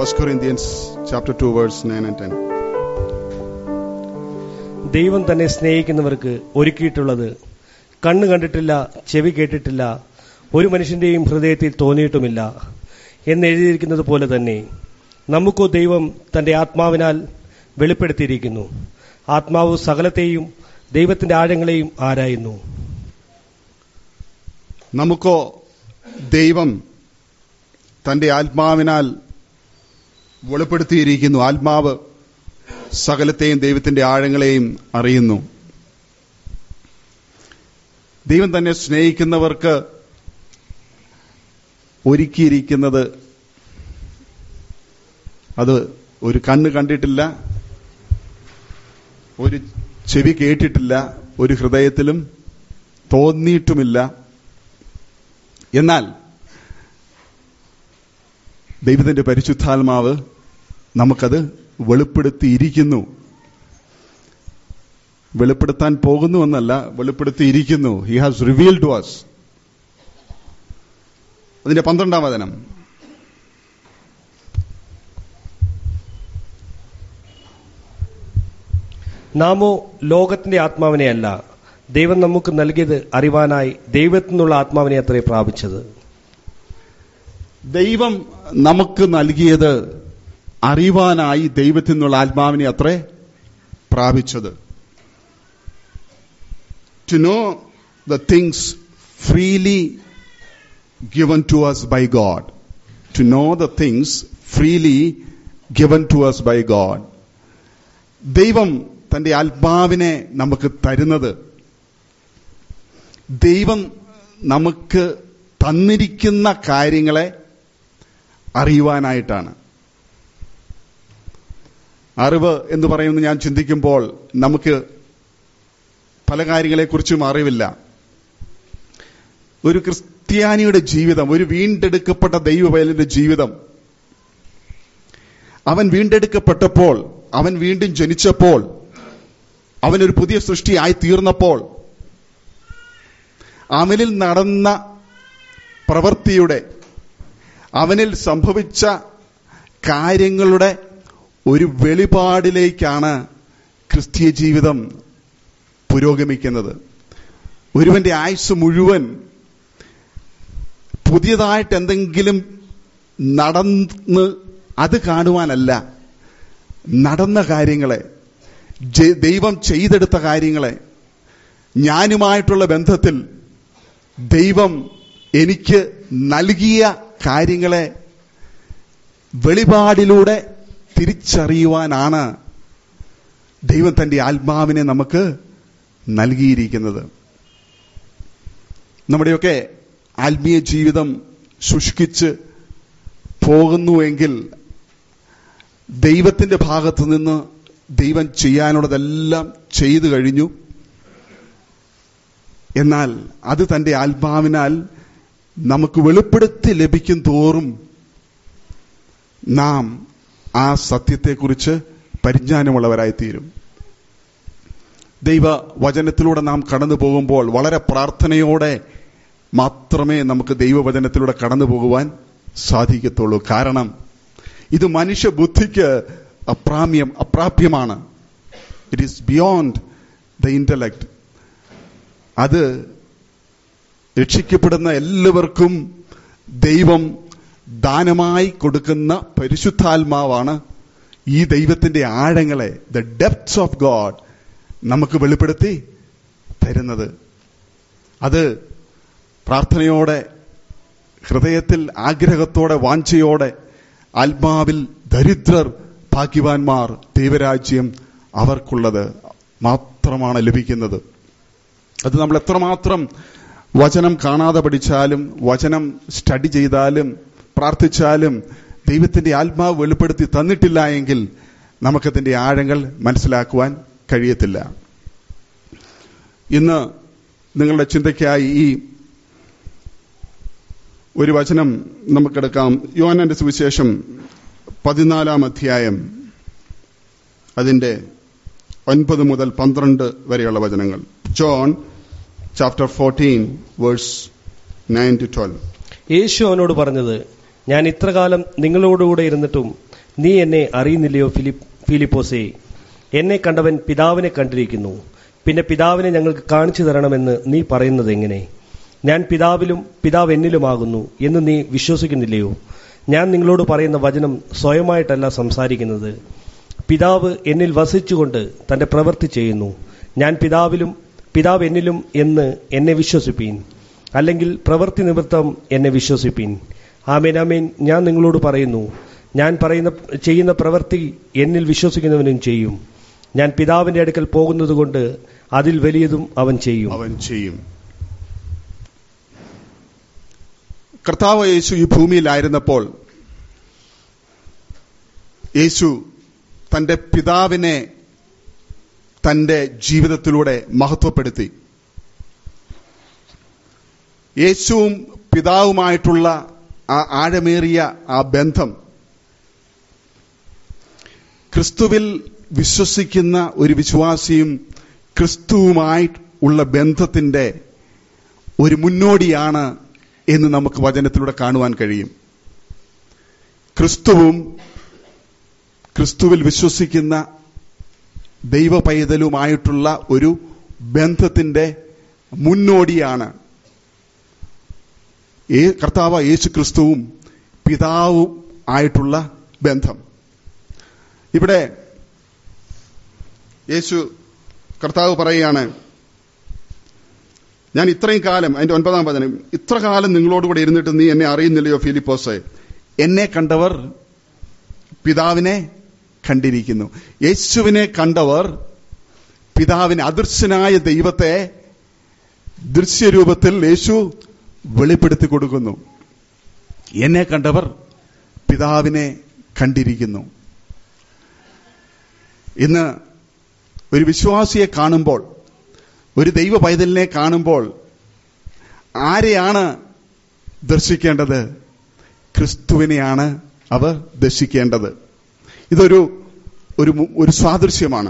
1 Corinthians chapter 2 verse 9 and 10. ദൈവം തന്നെ സ്നേഹിക്കുന്നവർക്ക് ഒരുക്കിയിട്ടുള്ളത് കണ്ണ് കണ്ടിട്ടില്ല ചെവി കേട്ടിട്ടില്ല ഒരു മനുഷ്യന്റെയും ഹൃദയത്തിൽ തോന്നിയിട്ടുമില്ല എന്നെഴുതിയിരിക്കുന്നത് പോലെ തന്നെ നമുക്കോ ദൈവം തന്റെ ആത്മാവിനാൽ വെളിപ്പെടുത്തിയിരിക്കുന്നു ആത്മാവ് സകലത്തെയും ദൈവത്തിന്റെ ആഴങ്ങളെയും ആരായുന്നു നമുക്കോ ദൈവം തന്റെ ആത്മാവിനാൽ വെളിപ്പെടുത്തിയിരിക്കുന്നു ആത്മാവ് സകലത്തെയും ദൈവത്തിന്റെ ആഴങ്ങളെയും അറിയുന്നു ദൈവം തന്നെ സ്നേഹിക്കുന്നവർക്ക് ഒരുക്കിയിരിക്കുന്നത് അത് ഒരു കണ്ണ് കണ്ടിട്ടില്ല ഒരു ചെവി കേട്ടിട്ടില്ല ഒരു ഹൃദയത്തിലും തോന്നിയിട്ടുമില്ല എന്നാൽ ദൈവത്തിന്റെ പരിശുദ്ധാത്മാവ് നമുക്കത് വെളിപ്പെടുത്തിയിരിക്കുന്നു വെളിപ്പെടുത്താൻ പോകുന്നു എന്നല്ല വെളിപ്പെടുത്തിയിരിക്കുന്നു he has reveal to us അതിന്റെ പന്ത്രണ്ടാം വചനം നാമോ ലോകത്തിന്റെ ആത്മാവിനെയല്ല ദൈവം നമുക്ക് നൽകിയത് അറിവാനായി ദൈവത്തിൽ നിന്നുള്ള ആത്മാവിനെ അത്രേ പ്രാപിച്ചത് ദൈവം നമുക്ക് നൽകിയത് അറിവാനായി ദൈവത്തിൽ നിന്നുള്ള ആത്മാവിനെ അത്രേ പ്രാപിച്ചത് to know the things freely given to us by God to know the things freely given to us by God ദൈവം തന്റെ ആത്മാവിനെ നമുക്ക് തരുന്നത് ദൈവം നമുക്ക് തന്നിരിക്കുന്ന കാര്യങ്ങളെ അറിയുവാനായിട്ടാണ് അറിവ് എന്ന് പറയുന്നത് ഞാൻ ചിന്തിക്കുമ്പോൾ നമുക്ക് പല കാര്യങ്ങളെക്കുറിച്ചും അറിവില്ല ഒരു ക്രിസ്ത്യാനിയുടെ ജീവിതം ഒരു വീണ്ടെടുക്കപ്പെട്ട ദൈവവയലിന്റെ ജീവിതം അവൻ വീണ്ടെടുക്കപ്പെട്ടപ്പോൾ അവൻ വീണ്ടും ജനിച്ചപ്പോൾ അവനൊരു പുതിയ സൃഷ്ടിയായി തീർന്നപ്പോൾ അവനിൽ നടന്ന പ്രവൃത്തിയുടെ അവനിൽ സംഭവിച്ച കാര്യങ്ങളുടെ ഒരു വെളിപാടിലേക്കാണ് ക്രിസ്തീയ ജീവിതം പുരോഗമിക്കുന്നത് ഒരുവന്റെ ആയുസ് മുഴുവൻ പുതിയതായിട്ട് എന്തെങ്കിലും നടന്ന് അത് കാണുവാനല്ല നടന്ന കാര്യങ്ങളെ ജെ- ദൈവം ചെയ്തെടുത്ത കാര്യങ്ങളെ ഞാനുമായിട്ടുള്ള ബന്ധത്തിൽ ദൈവം എനിക്ക് നൽകിയ കാര്യങ്ങളെ വെളിപാടിലൂടെ തിരിച്ചറിയുവാനാണ് ദൈവം തന്റെ ആത്മാവിനെ നമുക്ക് നൽകിയിരിക്കുന്നത് നമ്മുടെയൊക്കെ ആത്മീയ ജീവിതം ശുഷ്കിച്ച് പോകുന്നുവെങ്കിൽ ദൈവത്തിന്റെ ഭാഗത്ത് നിന്ന് ദൈവം ചെയ്യാനുള്ളതെല്ലാം ചെയ്തു കഴിഞ്ഞു എന്നാൽ അത് തന്റെ ആത്മാവിനാൽ നമുക്ക് വെളിപ്പെടുത്തി ലഭിക്കും തോറും നാം ആ സത്യത്തെക്കുറിച്ച് പരിജ്ഞാനമുള്ളവരായിത്തീരും ദൈവ വചനത്തിലൂടെ നാം കടന്നു പോകുമ്പോൾ വളരെ പ്രാർത്ഥനയോടെ മാത്രമേ നമുക്ക് ദൈവവചനത്തിലൂടെ കടന്നു പോകുവാൻ സാധിക്കത്തുള്ളൂ കാരണം ഇത് മനുഷ്യ ബുദ്ധിക്ക് അപ്രാമ്യം അപ്രാപ്യമാണ് it is beyond the intellect അത് രക്ഷിക്കപ്പെടുന്ന എല്ലാവർക്കും ദൈവം ദാനമായി കൊടുക്കുന്ന പരിശുദ്ധാത്മാവാണ് ഈ ദൈവത്തിന്റെ ആഴങ്ങളെ ദ ഡെപ്ത്സ് ഓഫ് ഗോഡ് നമുക്ക് വെളിപ്പെടുത്തി തരുന്നത് അത് പ്രാർത്ഥനയോടെ ഹൃദയത്തിൽ ആഗ്രഹത്തോടെ വാഞ്ചയോടെ ആത്മാവിൽ ദരിദ്രർ ഭാഗ്യവാന്മാർ ദൈവരാജ്യം അവർക്കുള്ളത് മാത്രമാണ് ലഭിക്കുന്നത് അത് നമ്മൾ എത്രമാത്രം വചനം കാണാതെ പഠിച്ചാലും വചനം സ്റ്റഡി ചെയ്താലും പ്രാർത്ഥിച്ചാലും ദൈവത്തിന്റെ ആത്മാവ് വെളിപ്പെടുത്തി തന്നിട്ടില്ല എങ്കിൽ നമുക്കതിന്റെ ആഴങ്ങൾ മനസ്സിലാക്കുവാൻ കഴിയത്തില്ല ഇന്ന് നിങ്ങളുടെ ചിന്തയ്ക്കായി ഈ ഒരു വചനം നമുക്കെടുക്കാം യോഹന്നാന്റെ സുവിശേഷം പതിനാലാം അധ്യായം അതിന്റെ ഒൻപത് മുതൽ പന്ത്രണ്ട് വരെയുള്ള വചനങ്ങൾ John chapter fourteen verse nine to twelve യേശു അവനോട് പറഞ്ഞത് ഞാൻ ഇത്രകാലം നിങ്ങളോടുകൂടെ ഇരുന്നിട്ടും നീ എന്നെ അറിയുന്നില്ലയോ ഫിലിപ്പ് ഫിലിപ്പോസേ എന്നെ കണ്ടവൻ പിതാവിനെ കണ്ടിരിക്കുന്നു പിന്നെ പിതാവിനെ ഞങ്ങൾക്ക് കാണിച്ചു തരണമെന്ന് നീ പറയുന്നത് എങ്ങനെ ഞാൻ പിതാവിലും പിതാവ് എന്നിലുമാകുന്നു എന്ന് നീ വിശ്വസിക്കുന്നില്ലയോ ഞാൻ നിങ്ങളോട് പറയുന്ന വചനം സ്വയമായിട്ടല്ല സംസാരിക്കുന്നത് പിതാവ് എന്നിൽ വസിച്ചുകൊണ്ട് തന്റെ പ്രവൃത്തി ചെയ്യുന്നു ഞാൻ പിതാവിലും പിതാവ് എന്നിലും എന്ന് എന്നെ വിശ്വസിപ്പീൻ അല്ലെങ്കിൽ പ്രവൃത്തി നിമിത്തം എന്നെ വിശ്വസിപ്പീൻ ആമേൻ ആമേൻ ഞാൻ നിങ്ങളോട് പറയുന്നു ഞാൻ പറയുന്ന ചെയ്യുന്ന പ്രവൃത്തി എന്നിൽ വിശ്വസിക്കുന്നവനും ചെയ്യും ഞാൻ പിതാവിന്റെ അടുക്കൽ പോകുന്നതുകൊണ്ട് അതിൽ വലിയതും അവൻ ചെയ്യും അവൻ ചെയ്യും കർത്താവ് യേശു ഈ ഭൂമിയിലായിരുന്നപ്പോൾ യേശു തന്റെ പിതാവിനെ തന്റെ ജീവിതത്തിലൂടെ മഹത്വപ്പെടുത്തി യേശുവും പിതാവുമായിട്ടുള്ള ആ ആഴമേറിയ ആ ബന്ധം ക്രിസ്തുവിൽ വിശ്വസിക്കുന്ന ഒരു വിശ്വാസിയും ക്രിസ്തുവുമായി ഉള്ള ബന്ധത്തിന്റെ ഒരു മുന്നോടിയാണ് എന്ന് നമുക്ക് വചനത്തിലൂടെ കാണുവാൻ കഴിയും ക്രിസ്തുവും ക്രിസ്തുവിൽ വിശ്വസിക്കുന്ന ദൈവ പൈതലുമായിട്ടുള്ള ഒരു ബന്ധത്തിന്റെ മുന്നോടിയാണ് ഏ- കർത്താവ് യേശു ക്രിസ്തുവും പിതാവും ആയിട്ടുള്ള ബന്ധം ഇവിടെ യേശു കർത്താവ് പറയുകയാണ് ഞാൻ ഇത്രയും കാലം അതിന്റെ ഒൻപതാം വചനം ഇത്ര കാലം നിങ്ങളോടുകൂടെ ഇരുന്നിട്ട് നീ എന്നെ അറിയുന്നില്ലയോ ഫിലിപ്പോസെ എന്നെ കണ്ടവർ പിതാവിനെ കണ്ടിരിക്കുന്നു യേശുവിനെ കണ്ടവർ പിതാവിനെ അദൃശ്യനായ ദൈവത്തെ ദൃശ്യരൂപത്തിൽ യേശു വെളിപ്പെടുത്തി കൊടുക്കുന്നു എന്നെ കണ്ടവർ പിതാവിനെ കണ്ടിരിക്കുന്നു ഇന്ന് ഒരു വിശ്വാസിയെ കാണുമ്പോൾ ഒരു ദൈവ പൈതലിനെ കാണുമ്പോൾ ആരെയാണ് ദർശിക്കേണ്ടത് ക്രിസ്തുവിനെയാണ് അവർ ദർശിക്കേണ്ടത് ഇതൊരു ഒരു മു- ഒരു സാദൃശ്യമാണ്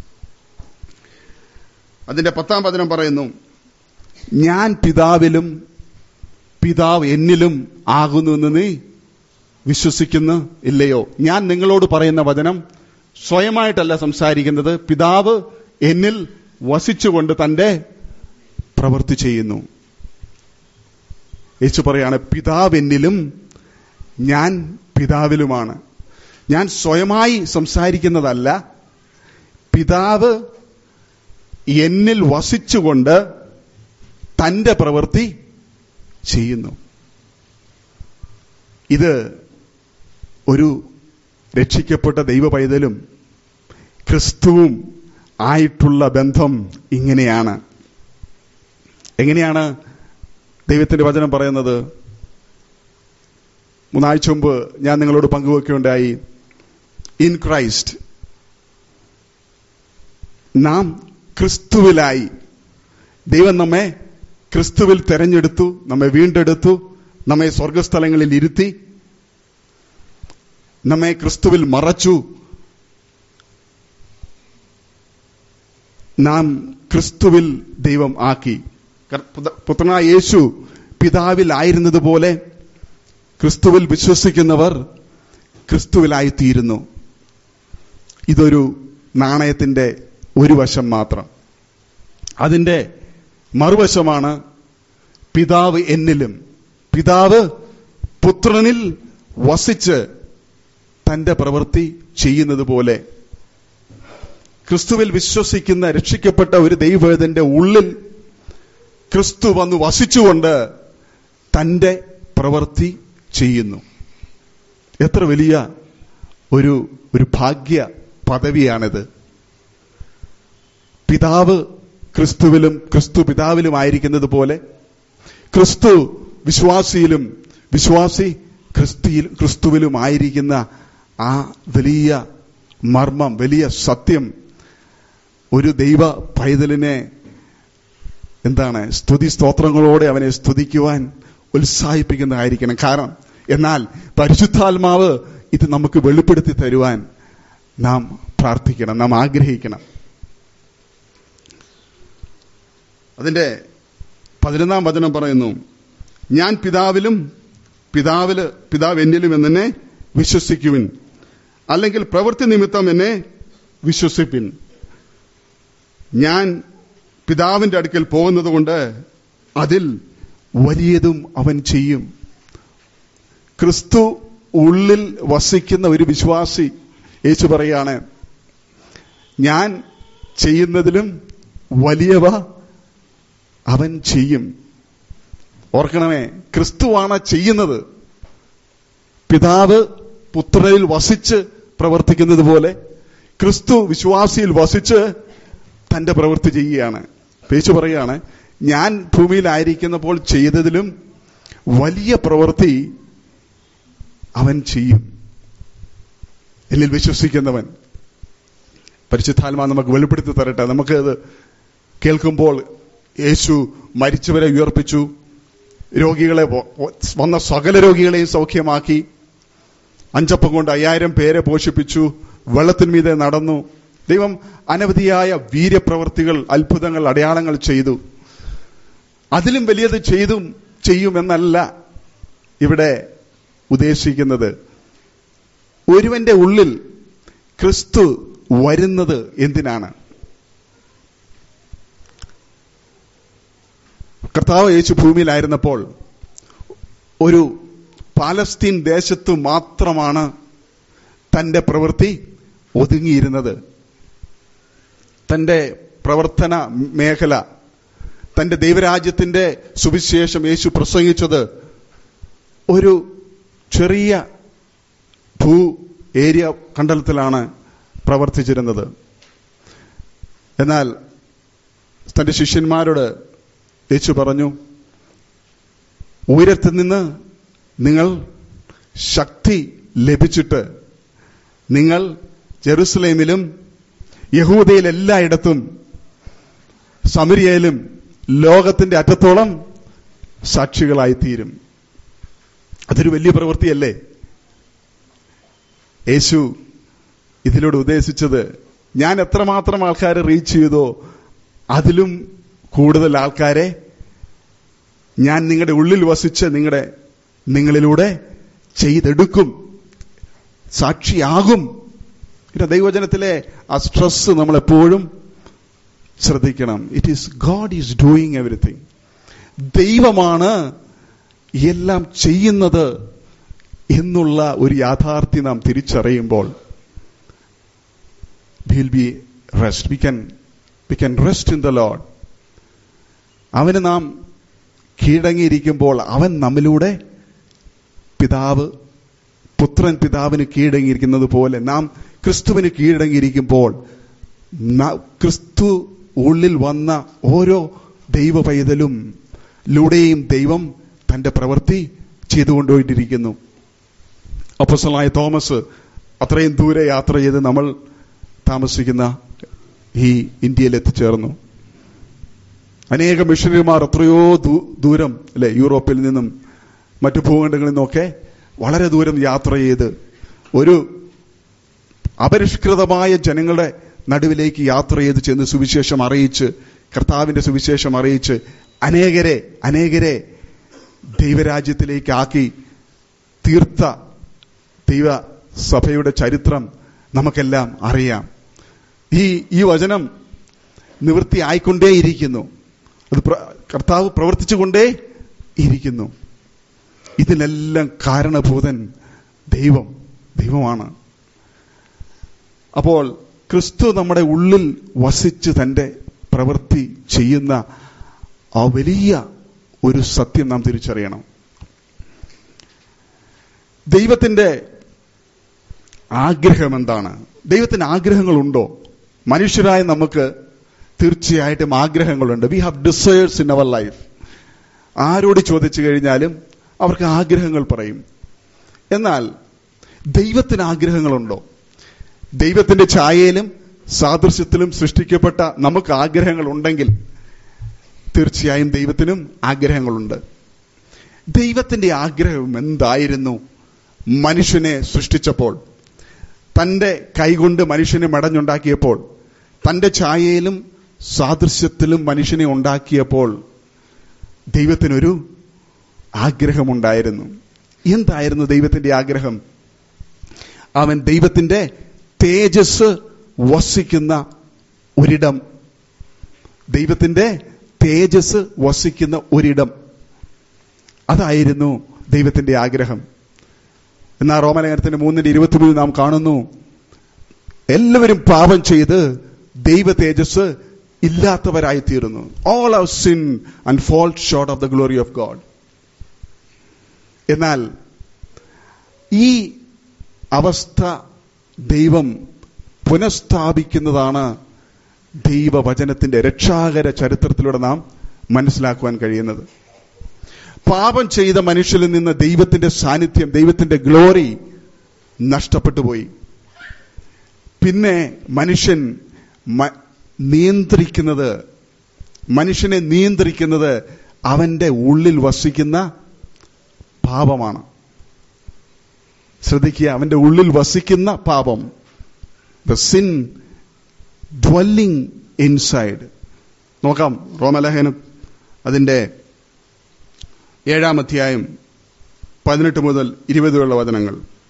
അതിന്റെ പത്താം പതിനം പറയുന്നു ഞാൻ പിതാവിലും പിതാവ് എന്നിലും ആകുന്നു എന്ന് നീ വിശ്വസിക്കുന്നു ഇല്ലയോ ഞാൻ നിങ്ങളോട് പറയുന്ന വചനം സ്വയമായിട്ടല്ല സംസാരിക്കുന്നത് പിതാവ് എന്നിൽ വസിച്ചുകൊണ്ട് തന്റെ പ്രവൃത്തി ചെയ്യുന്നു യേശു പറയാണ് പിതാവ് എന്നിലും ഞാൻ പിതാവിലുമാണ് ഞാൻ സ്വയമായി സംസാരിക്കുന്നതല്ല പിതാവ് എന്നിൽ വസിച്ചുകൊണ്ട് തന്റെ പ്രവൃത്തി ചെയ്യുന്നു ഇത് ഒരു രക്ഷിക്കപ്പെട്ട ദൈവ പൈതലും ക്രിസ്തുവും ആയിട്ടുള്ള ബന്ധം ഇങ്ങനെയാണ് എങ്ങനെയാണ് ദൈവത്തിന്റെ വചനം പറയുന്നത് മൂന്നാഴ്ച മുമ്പ് ഞാൻ നിങ്ങളോട് പങ്കുവെക്കുകയുണ്ടായി ഇൻ ക്രൈസ്റ്റ് നാം ക്രിസ്തുവിലായി ദൈവം നമ്മെ ക്രിസ്തുവിൽ തെരഞ്ഞെടുത്തു നമ്മെ വീണ്ടെടുത്തു നമ്മെ സ്വർഗസ്ഥലങ്ങളിൽ ഇരുത്തി നമ്മെ ക്രിസ്തുവിൽ മറച്ചു നാം ക്രിസ്തുവിൽ ദൈവം ആക്കി കർ- പുത- പുത്രനായ യേശു പിതാവിൽ ആയിരുന്നതുപോലെ ക്രിസ്തുവിൽ വിശ്വസിക്കുന്നവർ ക്രിസ്തുവിലായിത്തീരുന്നു ഇതൊരു നാണയത്തിന്റെ ഒരു വശം മാത്രം അതിന്റെ മറുവശമാണ് പിതാവ് എന്നിലും പിതാവ് പുത്രനിൽ വസിച്ച് തന്റെ പ്രവൃത്തി ചെയ്യുന്നത് പോലെ ക്രിസ്തുവിൽ വിശ്വസിക്കുന്ന രക്ഷിക്കപ്പെട്ട ഒരു ദൈവവേദന്റെ ഉള്ളിൽ ക്രിസ്തു വന്ന് വസിച്ചുകൊണ്ട് തന്റെ പ്രവൃത്തി ചെയ്യുന്നു എത്ര വലിയ ഒരു ഒരു ഭാഗ്യ പദവിയാണിത് പിതാവ് ക്രിസ്തുവിലും ക്രിസ്തു പിതാവിലുമായിരിക്കുന്നത് പോലെ ക്രിസ്തു വിശ്വാസിയിലും വിശ്വാസി ക്രിസ്തിയിൽ ക്രിസ്തുവിലുമായിരിക്കുന്ന ആ വലിയ മർമ്മം വലിയ സത്യം ഒരു ദൈവ പൈതലിനെ എന്താണ് സ്തുതി സ്തോത്രങ്ങളോടെ അവനെ സ്തുതിക്കുവാൻ ഉത്സാഹിപ്പിക്കുന്നതായിരിക്കണം കാരണം എന്നാൽ പരിശുദ്ധാത്മാവ് ഇത് നമുക്ക് വെളിപ്പെടുത്തി തരുവാൻ നാം പ്രാർത്ഥിക്കണം നാം ആഗ്രഹിക്കണം അതിന്റെ പതിനൊന്നാം വചനം പറയുന്നു ഞാൻ പിതാവിലും പിതാവില് പിതാവ് എന്നിലും എന്നെ വിശ്വസിക്കുവിൻ അല്ലെങ്കിൽ പ്രവൃത്തി നിമിത്തം എന്നെ വിശ്വസിപ്പിൻ ഞാൻ പിതാവിന്റെ അടുക്കൽ പോകുന്നത് കൊണ്ട് അതിൽ വലിയതും അവൻ ചെയ്യും ക്രിസ്തു ഉള്ളിൽ വസിക്കുന്ന ഒരു വിശ്വാസി യേശു പറയാണ് ഞാൻ ചെയ്യുന്നതിലും വലിയവ അവൻ ചെയ്യും ഓർക്കണമേ ക്രിസ്തുവാണ് ചെയ്യുന്നത് പിതാവ് പുത്രനിൽ വസിച്ച് പ്രവർത്തിക്കുന്നത് പോലെ ക്രിസ്തു വിശ്വാസിയിൽ വസിച്ച് തന്റെ പ്രവൃത്തി ചെയ്യുകയാണ് പേച്ചു പറയുകയാണ് ഞാൻ ഭൂമിയിലായിരിക്കുന്നപ്പോൾ ചെയ്തതിലും വലിയ പ്രവൃത്തി അവൻ ചെയ്യും എന്നിൽ വിശ്വസിക്കുന്നവൻ പരിശുദ്ധാത്മാ നമുക്ക് വെളിപ്പെടുത്തി തരട്ടെ നമുക്ക് അത് കേൾക്കുമ്പോൾ യേശു മരിച്ചവരെ ഉയർപ്പിച്ചു രോഗികളെ വ- വ- വന്ന സകല രോഗികളെയും സൗഖ്യമാക്കി അഞ്ചപ്പം കൊണ്ട് അയ്യായിരം പേരെ പോഷിപ്പിച്ചു വെള്ളത്തിന്മീതെ നടന്നു ദൈവം അനവധിയായ വീര്യപ്രവർത്തികൾ അത്ഭുതങ്ങൾ അടയാളങ്ങൾ ചെയ്തു അതിലും വലിയത് ചെയ്തും ചെയ്യുമെന്നല്ല ഇവിടെ ഉദ്ദേശിക്കുന്നത് ഒരുവന്റെ ഉള്ളിൽ ക്രിസ്തു വരുന്നത് എന്തിനാണ് കർത്താവ് യേശു ഭൂമിയിലായിരുന്നപ്പോൾ ഒരു പാലസ്തീൻ ദേശത്തു മാത്രമാണ് തന്റെ പ്രവൃത്തി ഒതുങ്ങിയിരുന്നത് തന്റെ പ്രവർത്തന മേഖല തന്റെ ദൈവരാജ്യത്തിന്റെ സുവിശേഷം യേശു പ്രസംഗിച്ചത് ഒരു ചെറിയ ഭൂ ഏരിയ കണ്ടലത്തിലാണ് പ്രവർത്തിച്ചിരുന്നത് എന്നാൽ തന്റെ ശിഷ്യന്മാരോട് യേശു പറഞ്ഞു ഉയരത്തിൽ നിന്ന് നിങ്ങൾ ശക്തി ലഭിച്ചിട്ട് നിങ്ങൾ ജെറുസലേമിലും യഹൂദയിൽ എല്ലായിടത്തും സമരിയയിലും ലോകത്തിന്റെ അറ്റത്തോളം സാക്ഷികളായിത്തീരും അതൊരു വലിയ പ്രവൃത്തിയല്ലേ യേശു ഇതിലൂടെ ഉദ്ദേശിച്ചത് ഞാൻ എത്രമാത്രം ആൾക്കാരെ റീച്ച് ചെയ്തോ അതിലും കൂടുതൽ ആൾക്കാരെ ഞാൻ നിങ്ങളുടെ ഉള്ളിൽ വസിച്ച് നിങ്ങളുടെ നിങ്ങളിലൂടെ ചെയ്തെടുക്കും സാക്ഷിയാകും പിന്നെ ദൈവജനത്തിലെ ആ സ്ട്രെസ് നമ്മൾ എപ്പോഴും ശ്രദ്ധിക്കണം it is God is doing everything ദൈവമാണ് എല്ലാം ചെയ്യുന്നത് എന്നുള്ള ഒരു യാഥാർത്ഥ്യം നാം തിരിച്ചറിയുമ്പോൾ will be rest we can we can rest in the Lord അവന് നാം കീഴടങ്ങിയിരിക്കുമ്പോൾ അവൻ നമ്മിലൂടെ പിതാവ് പുത്രൻ പിതാവിന് കീഴടങ്ങിയിരിക്കുന്നത് പോലെ നാം ക്രിസ്തുവിന് കീഴടങ്ങിയിരിക്കുമ്പോൾ ന- ക്രിസ്തു ഉള്ളിൽ വന്ന ഓരോ ദൈവ പൈതലും ലൂടെയും ദൈവം തന്റെ പ്രവൃത്തി ചെയ്തുകൊണ്ടുപോയിട്ടിരിക്കുന്നു അപ്പസലായ തോമസ് അത്രയും ദൂരെ യാത്ര ചെയ്ത് നമ്മൾ താമസിക്കുന്ന ഈ ഇന്ത്യയിൽ എത്തിച്ചേർന്നു അനേക മിഷണറിമാർ എത്രയോ ദൂ- ദൂരം അല്ലെ യൂറോപ്പിൽ നിന്നും മറ്റു ഭൂഖണ്ഡങ്ങളിൽ നിന്നൊക്കെ വളരെ ദൂരം യാത്ര ചെയ്ത് ഒരു അപരിഷ്കൃതമായ ജനങ്ങളുടെ നടുവിലേക്ക് യാത്ര ചെയ്ത് ചെന്ന് സുവിശേഷം അറിയിച്ച് കർത്താവിന്റെ സുവിശേഷം അറിയിച്ച് അനേകരെ അനേകരെ ദൈവരാജ്യത്തിലേക്ക് ആക്കി തീർത്ത ദൈവ സഭയുടെ ചരിത്രം നമുക്കെല്ലാം അറിയാം ഈ ഈ വചനം നിവൃത്തിയായിക്കൊണ്ടേയിരിക്കുന്നു അത് പ്ര- കർത്താവ് പ്രവർത്തിച്ചുകൊണ്ടേ ഇരിക്കുന്നു ഇതിനെല്ലാം കാരണഭൂതൻ ദൈവം ദൈവമാണ് അപ്പോൾ ക്രിസ്തു നമ്മുടെ ഉള്ളിൽ വസിച്ച് തന്റെ പ്രവൃത്തി ചെയ്യുന്ന ആ വലിയ ഒരു സത്യം നാം തിരിച്ചറിയണം ദൈവത്തിന്റെ ആഗ്രഹം എന്താണ് ദൈവത്തിന് ആഗ്രഹങ്ങളുണ്ടോ മനുഷ്യരായ നമുക്ക് തീർച്ചയായിട്ടും ആഗ്രഹങ്ങളുണ്ട് we have desires in our life ആരോട് ചോദിച്ചു കഴിഞ്ഞാലും അവർക്ക് ആഗ്രഹങ്ങൾ പറയും എന്നാൽ ദൈവത്തിന് ആഗ്രഹങ്ങളുണ്ടോ ദൈവത്തിന്റെ ഛായയിലും സാദൃശ്യത്തിലും സൃഷ്ടിക്കപ്പെട്ട നമുക്ക് ആഗ്രഹങ്ങൾ ഉണ്ടെങ്കിൽ തീർച്ചയായും ദൈവത്തിനും ആഗ്രഹങ്ങളുണ്ട് ദൈവത്തിന്റെ ആഗ്രഹം എന്തായിരുന്നു മനുഷ്യനെ സൃഷ്ടിച്ചപ്പോൾ തന്റെ കൈകൊണ്ട് മനുഷ്യനെ മടഞ്ഞുണ്ടാക്കിയപ്പോൾ തന്റെ ഛായയിലും സാദൃശ്യത്തിലും മനുഷ്യനെ ഉണ്ടാക്കിയപ്പോൾ ദൈവത്തിനൊരു ആഗ്രഹമുണ്ടായിരുന്നു എന്തായിരുന്നു ദൈവത്തിന്റെ ആഗ്രഹം അവൻ ദൈവത്തിന്റെ തേജസ് വസിക്കുന്ന ഒരിടം ദൈവത്തിന്റെ തേജസ് വസിക്കുന്ന ഒരിടം അതായിരുന്നു ദൈവത്തിന്റെ ആഗ്രഹം എന്നാൽ റോമലേഖനത്തിന്റെ മൂന്നിന്റെ ഇരുപത്തിമൂന്ന് നാം കാണുന്നു എല്ലാവരും പാപം ചെയ്ത് ദൈവ തേജസ് ഇല്ലാത്തവരായി തീരുന്നു all our sin and fault short of the glory of God എന്നാൽ ഈ അവസ്ഥ ദൈവം പുനഃസ്ഥാപിക്കുന്നതാണ് ദൈവവചനത്തിന്റെ രക്ഷാകര ചരിത്രത്തിലൂടെ നാം മനസ്സിലാക്കുവാൻ കഴിയുന്നത് പാപം ചെയ്ത മനുഷ്യരിൽ നിന്ന് ദൈവത്തിന്റെ സാന്നിധ്യം ദൈവത്തിന്റെ ഗ്ലോറി നഷ്ടപ്പെട്ടു പോയി പിന്നെ മനുഷ്യൻ മ- നിയന്ത്രിക്കുന്നത് മനുഷ്യനെ നിയന്ത്രിക്കുന്നത് അവന്റെ ഉള്ളിൽ വസിക്കുന്ന പാപമാണ് ശ്രദ്ധിക്കുക അവന്റെ ഉള്ളിൽ വസിക്കുന്ന പാപം ദ സിൻ ഡ്വല്ലിംഗ് ഇൻസൈഡ് നോക്കാം റോമലേഖനം അതിന്റെ ഏഴാം അധ്യായം പതിനെട്ട് മുതൽ ഇരുപത് വരെയുള്ള വചനങ്ങൾ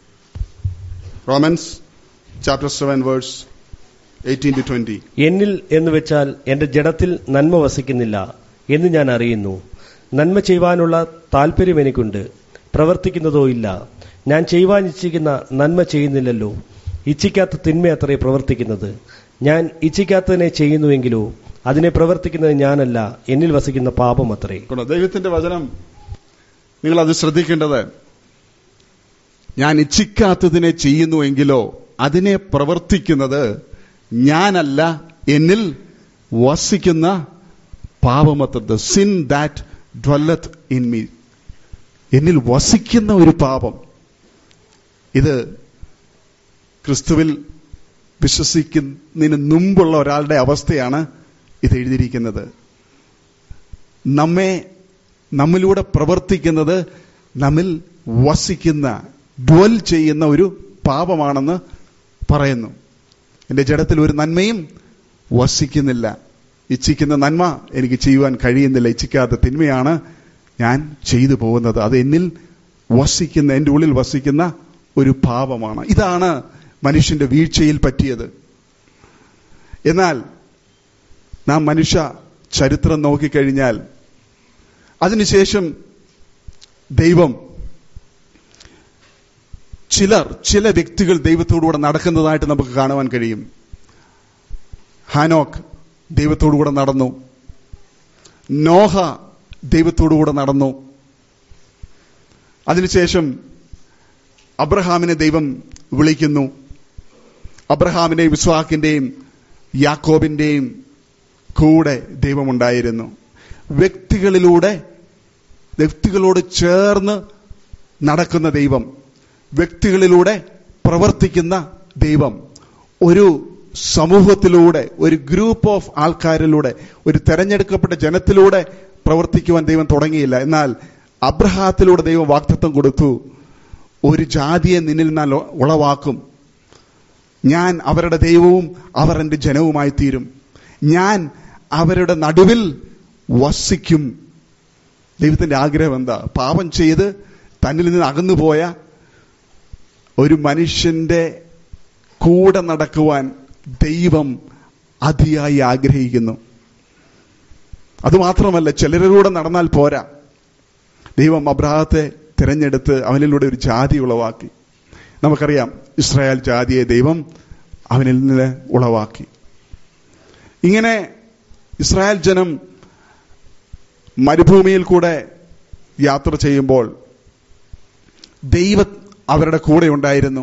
Romans chapter seven verse eighteen to twenty എന്നിൽ എന്ന് വെച്ചാൽ എന്റെ ജഡത്തിൽ നന്മ വസിക്കുന്നില്ല എന്ന് ഞാൻ അറിയുന്നു നന്മ ചെയ്യുവാനുള്ള താല്പര്യം എനിക്കുണ്ട് പ്രവർത്തിക്കുന്നതോ ഇല്ല ഞാൻ ചെയ്യുവാൻ ഇച്ഛിക്കുന്ന നന്മ ചെയ്യുന്നില്ലല്ലോ ഇച്ഛിക്കാത്ത തിന്മ അത്രേ പ്രവർത്തിക്കുന്നത് ഞാൻ ഇച്ഛിക്കാത്തതിനെ ചെയ്യുന്നുവെങ്കിലോ അതിനെ പ്രവർത്തിക്കുന്നത് ഞാനല്ല എന്നിൽ വസിക്കുന്ന പാപം അത്രേ കണ്ടോ ദൈവത്തിന്റെ വചനം നിങ്ങൾ അത് ശ്രദ്ധിക്കേണ്ടത് ഞാൻ ഇച്ഛിക്കാത്തതിനെ ചെയ്യുന്നുവെങ്കിലോ അതിനെ പ്രവർത്തിക്കുന്നത് ഞാനല്ല എന്നിൽ വസിക്കുന്ന പാപമത്ര the sin that dwelleth in me എന്നിൽ വസിക്കുന്ന ഒരു പാപം ഇത് ക്രിസ്തുവിൽ വിശ്വസിക്കുന്നതിന് മുമ്പുള്ള ഒരാളുടെ അവസ്ഥയാണ് ഇത് എഴുതിയിരിക്കുന്നത് നമ്മെ നമ്മിലൂടെ പ്രവർത്തിക്കുന്നത് നമ്മിൽ വസിക്കുന്ന ഡ്വൽ ചെയ്യുന്ന ഒരു പാപമാണെന്ന് പറയുന്നു എന്റെ ജഡത്തിൽ ഒരു നന്മയും വസിക്കുന്നില്ല ഇച്ഛിക്കുന്ന നന്മ എനിക്ക് ചെയ്യുവാൻ കഴിയുന്നില്ല ഇച്ഛിക്കാത്ത തിന്മയാണ് ഞാൻ ചെയ്തു പോകുന്നത് അത് എന്നിൽ വസിക്കുന്ന എന്റെ ഉള്ളിൽ വസിക്കുന്ന ഒരു പാപമാണ് ഇതാണ് മനുഷ്യന്റെ വീഴ്ചയിൽ പറ്റിയത് എന്നാൽ നാം മനുഷ്യ ചരിത്രം നോക്കിക്കഴിഞ്ഞാൽ അതിനുശേഷം ദൈവം ചിലർ ചില വ്യക്തികൾ ദൈവത്തോടുകൂടെ നടക്കുന്നതായിട്ട് നമുക്ക് കാണുവാൻ കഴിയും ഹാനോക്ക് ദൈവത്തോടുകൂടെ നടന്നു നോഹ ദൈവത്തോടുകൂടെ നടന്നു അതിനുശേഷം അബ്രഹാമിനെ ദൈവം വിളിക്കുന്നു അബ്രഹാമിന്റെയും വിസ്വാക്കിന്റെയും യാക്കോബിന്റെയും കൂടെ ദൈവമുണ്ടായിരുന്നു വ്യക്തികളിലൂടെ വ്യക്തികളോട് ചേർന്ന് നടക്കുന്ന ദൈവം വ്യക്തികളിലൂടെ പ്രവർത്തിക്കുന്ന ദൈവം ഒരു സമൂഹത്തിലൂടെ ഒരു ഗ്രൂപ്പ് ഓഫ് ആൾക്കാരിലൂടെ ഒരു തെരഞ്ഞെടുക്കപ്പെട്ട ജനത്തിലൂടെ പ്രവർത്തിക്കുവാൻ ദൈവം തുടങ്ങിയില്ല എന്നാൽ അബ്രഹാത്തിലൂടെ ദൈവം വാക്തത്വം കൊടുത്തു ഒരു ജാതിയെ നിന്നിൽ ഞാൻ ഉളവാക്കും ഞാൻ അവരുടെ ദൈവവും അവർ എൻ്റെ ജനവുമായി തീരും ഞാൻ അവരുടെ നടുവിൽ വസിക്കും ദൈവത്തിന്റെ ആഗ്രഹം എന്താ പാപം ചെയ്ത് തന്നിൽ നിന്ന് അകന്നുപോയ ഒരു മനുഷ്യന്റെ കൂടെ നടക്കുവാൻ ദൈവം അതിയായി ആഗ്രഹിക്കുന്നു അതുമാത്രമല്ല ചിലരിലൂടെ നടന്നാൽ പോരാ ദൈവം അബ്രാഹത്തെ തിരഞ്ഞെടുത്ത് അവനിലൂടെ ഒരു ജാതി ഉളവാക്കി നമുക്കറിയാം ഇസ്രായേൽ ജാതിയെ ദൈവം അവനിൽ നിന്ന് ഉളവാക്കി ഇങ്ങനെ ഇസ്രായേൽ ജനം മരുഭൂമിയിൽ കൂടെ യാത്ര ചെയ്യുമ്പോൾ ദൈവ അവരുടെ കൂടെ ഉണ്ടായിരുന്നു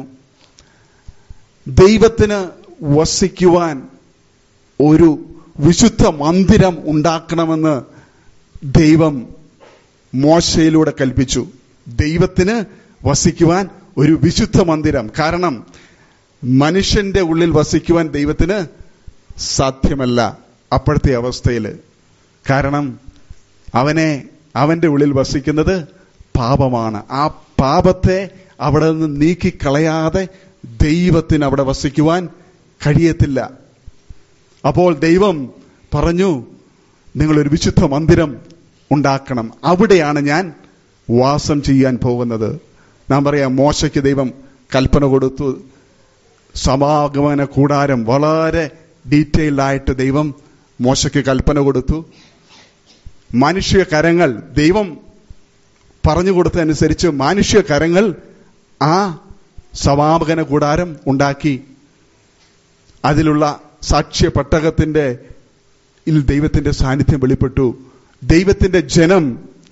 ദൈവത്തിന് വസിക്കുവാൻ ഒരു വിശുദ്ധ മന്ദിരം ഉണ്ടാക്കണമെന്ന് ദൈവം മോശയിലൂടെ കൽപ്പിച്ചു ദൈവത്തിന് വസിക്കുവാൻ ഒരു വിശുദ്ധ മന്ദിരം കാരണം മനുഷ്യന്റെ ഉള്ളിൽ വസിക്കുവാൻ ദൈവത്തിന് സാധ്യമല്ല അപ്പോഴത്തെ അവസ്ഥയിൽ കാരണം അവനെ അവന്റെ ഉള്ളിൽ വസിക്കുന്നത് പാപമാണ് ആ പാപത്തെ അവിടെ നിന്ന് നീക്കിക്കളയാതെ ദൈവത്തിന് അവിടെ വസിക്കുവാൻ കഴിയത്തില്ല അപ്പോൾ ദൈവം പറഞ്ഞു നിങ്ങളൊരു വിശുദ്ധ മന്ദിരം ഉണ്ടാക്കണം അവിടെയാണ് ഞാൻ വാസം ചെയ്യാൻ പോകുന്നത് നാം പറയാം മോശയ്ക്ക് ദൈവം കൽപ്പന കൊടുത്തു സമാഗമന കൂടാരം വളരെ ഡീറ്റെയിൽഡ് ആയിട്ട് ദൈവം മോശയ്ക്ക് കൽപ്പന കൊടുത്തു മനുഷ്യ കരങ്ങൾ ദൈവം പറഞ്ഞു കൊടുത്തതനുസരിച്ച് മനുഷ്യ കരങ്ങൾ ആ സമാപകന കൂടാരം ഉണ്ടാക്കി അതിലുള്ള സാക്ഷ്യ പട്ടകത്തിന്റെ ിൽ ദൈവത്തിന്റെ സാന്നിധ്യം വെളിപ്പെട്ടു ദൈവത്തിന്റെ ജനം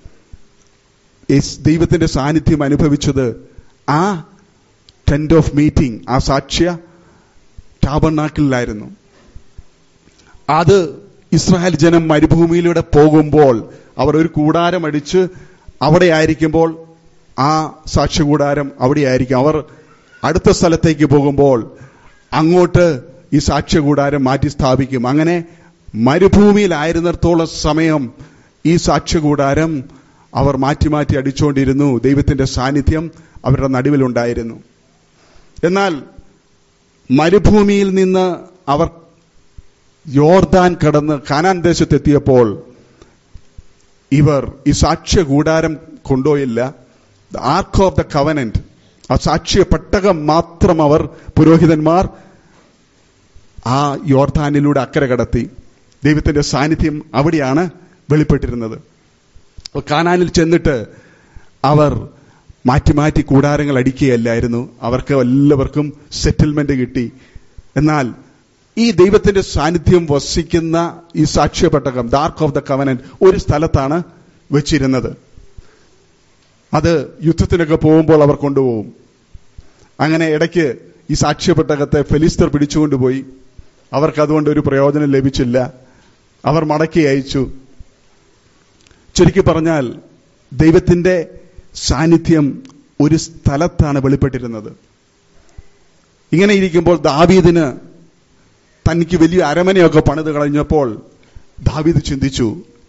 യേസ് ദൈവത്തിന്റെ സാന്നിധ്യം അനുഭവിച്ചത് ആ ടെന്റ് ഓഫ് മീറ്റിംഗ് ആ സാക്ഷ്യ ടാബർനാക്കിലായിരുന്നു അത് ഇസ്രായേൽ ജനം മരുഭൂമിയിലൂടെ പോകുമ്പോൾ അവർ ഒരു കൂടാരം അടിച്ച് അവിടെ ആയിരിക്കുമ്പോൾ ആ സാക്ഷ്യകൂടാരം അവിടെ ആയിരിക്കും അവർ അടുത്ത സ്ഥലത്തേക്ക് പോകുമ്പോൾ അങ്ങോട്ട് ഈ സാക്ഷ്യകൂടാരം മാറ്റി സ്ഥാപിക്കും അങ്ങനെ മരുഭൂമിയിലായിരുന്നിടത്തോളം സമയം ഈ സാക്ഷ്യകൂടാരം അവർ മാറ്റി മാറ്റി അടിച്ചുകൊണ്ടിരുന്നു ദൈവത്തിന്റെ സാന്നിധ്യം അവരുടെ നടുവിലുണ്ടായിരുന്നു എന്നാൽ മരുഭൂമിയിൽ നിന്ന് അവർ യോർദാൻ കടന്ന് കാനാൻ ദേശത്തെത്തിയപ്പോൾ ഇവർ ഈ സാക്ഷ്യ കൂടാരം കൊണ്ടുപോയില്ല the ark of the covenant ആ സാക്ഷ്യ പെട്ടകം മാത്രം അവർ പുരോഹിതന്മാർ ആ യോർദാനിലൂടെ അക്കരെ കടത്തി ദൈവത്തിന്റെ സാന്നിധ്യം അവിടെയാണ് വെളിപ്പെട്ടിരുന്നത് അപ്പോൾ കാനാനിൽ ചെന്നിട്ട് അവർ മാറ്റി മാറ്റി കൂടാരങ്ങൾ അടിക്കുകയല്ലായിരുന്നു അവർക്ക് എല്ലാവർക്കും സെറ്റിൽമെന്റ് കിട്ടി എന്നാൽ ഈ ദൈവത്തിന്റെ സാന്നിധ്യം വസിക്കുന്ന ഈ സാക്ഷ്യപെട്ടകം ഡാർക്ക് ഓഫ് ദ കവനന്റ് ഒരു സ്ഥലത്താണ് വെച്ചിരുന്നത് അത് യുദ്ധത്തിനൊക്കെ പോകുമ്പോൾ അവർ കൊണ്ടുപോകും അങ്ങനെ ഇടയ്ക്ക് ഈ സാക്ഷ്യപെട്ടകത്തെ ഫെലിസ്തർ പിടിച്ചുകൊണ്ടുപോയി അവർക്ക് അതുകൊണ്ട് ഒരു പ്രയോജനം ലഭിച്ചില്ല അവർ മടക്കി അയച്ചു ചുരുക്കി പറഞ്ഞാൽ ദൈവത്തിന്റെ സാന്നിധ്യം ഒരു സ്ഥലത്താണ് വെളിപ്പെട്ടിരുന്നത് ഇങ്ങനെ ഇരിക്കുമ്പോൾ ദാവീദിന് തനിക്ക് വലിയ അരമനയൊക്കെ പണിത് കളഞ്ഞപ്പോൾ ദാവീദ് ചിന്തിച്ചു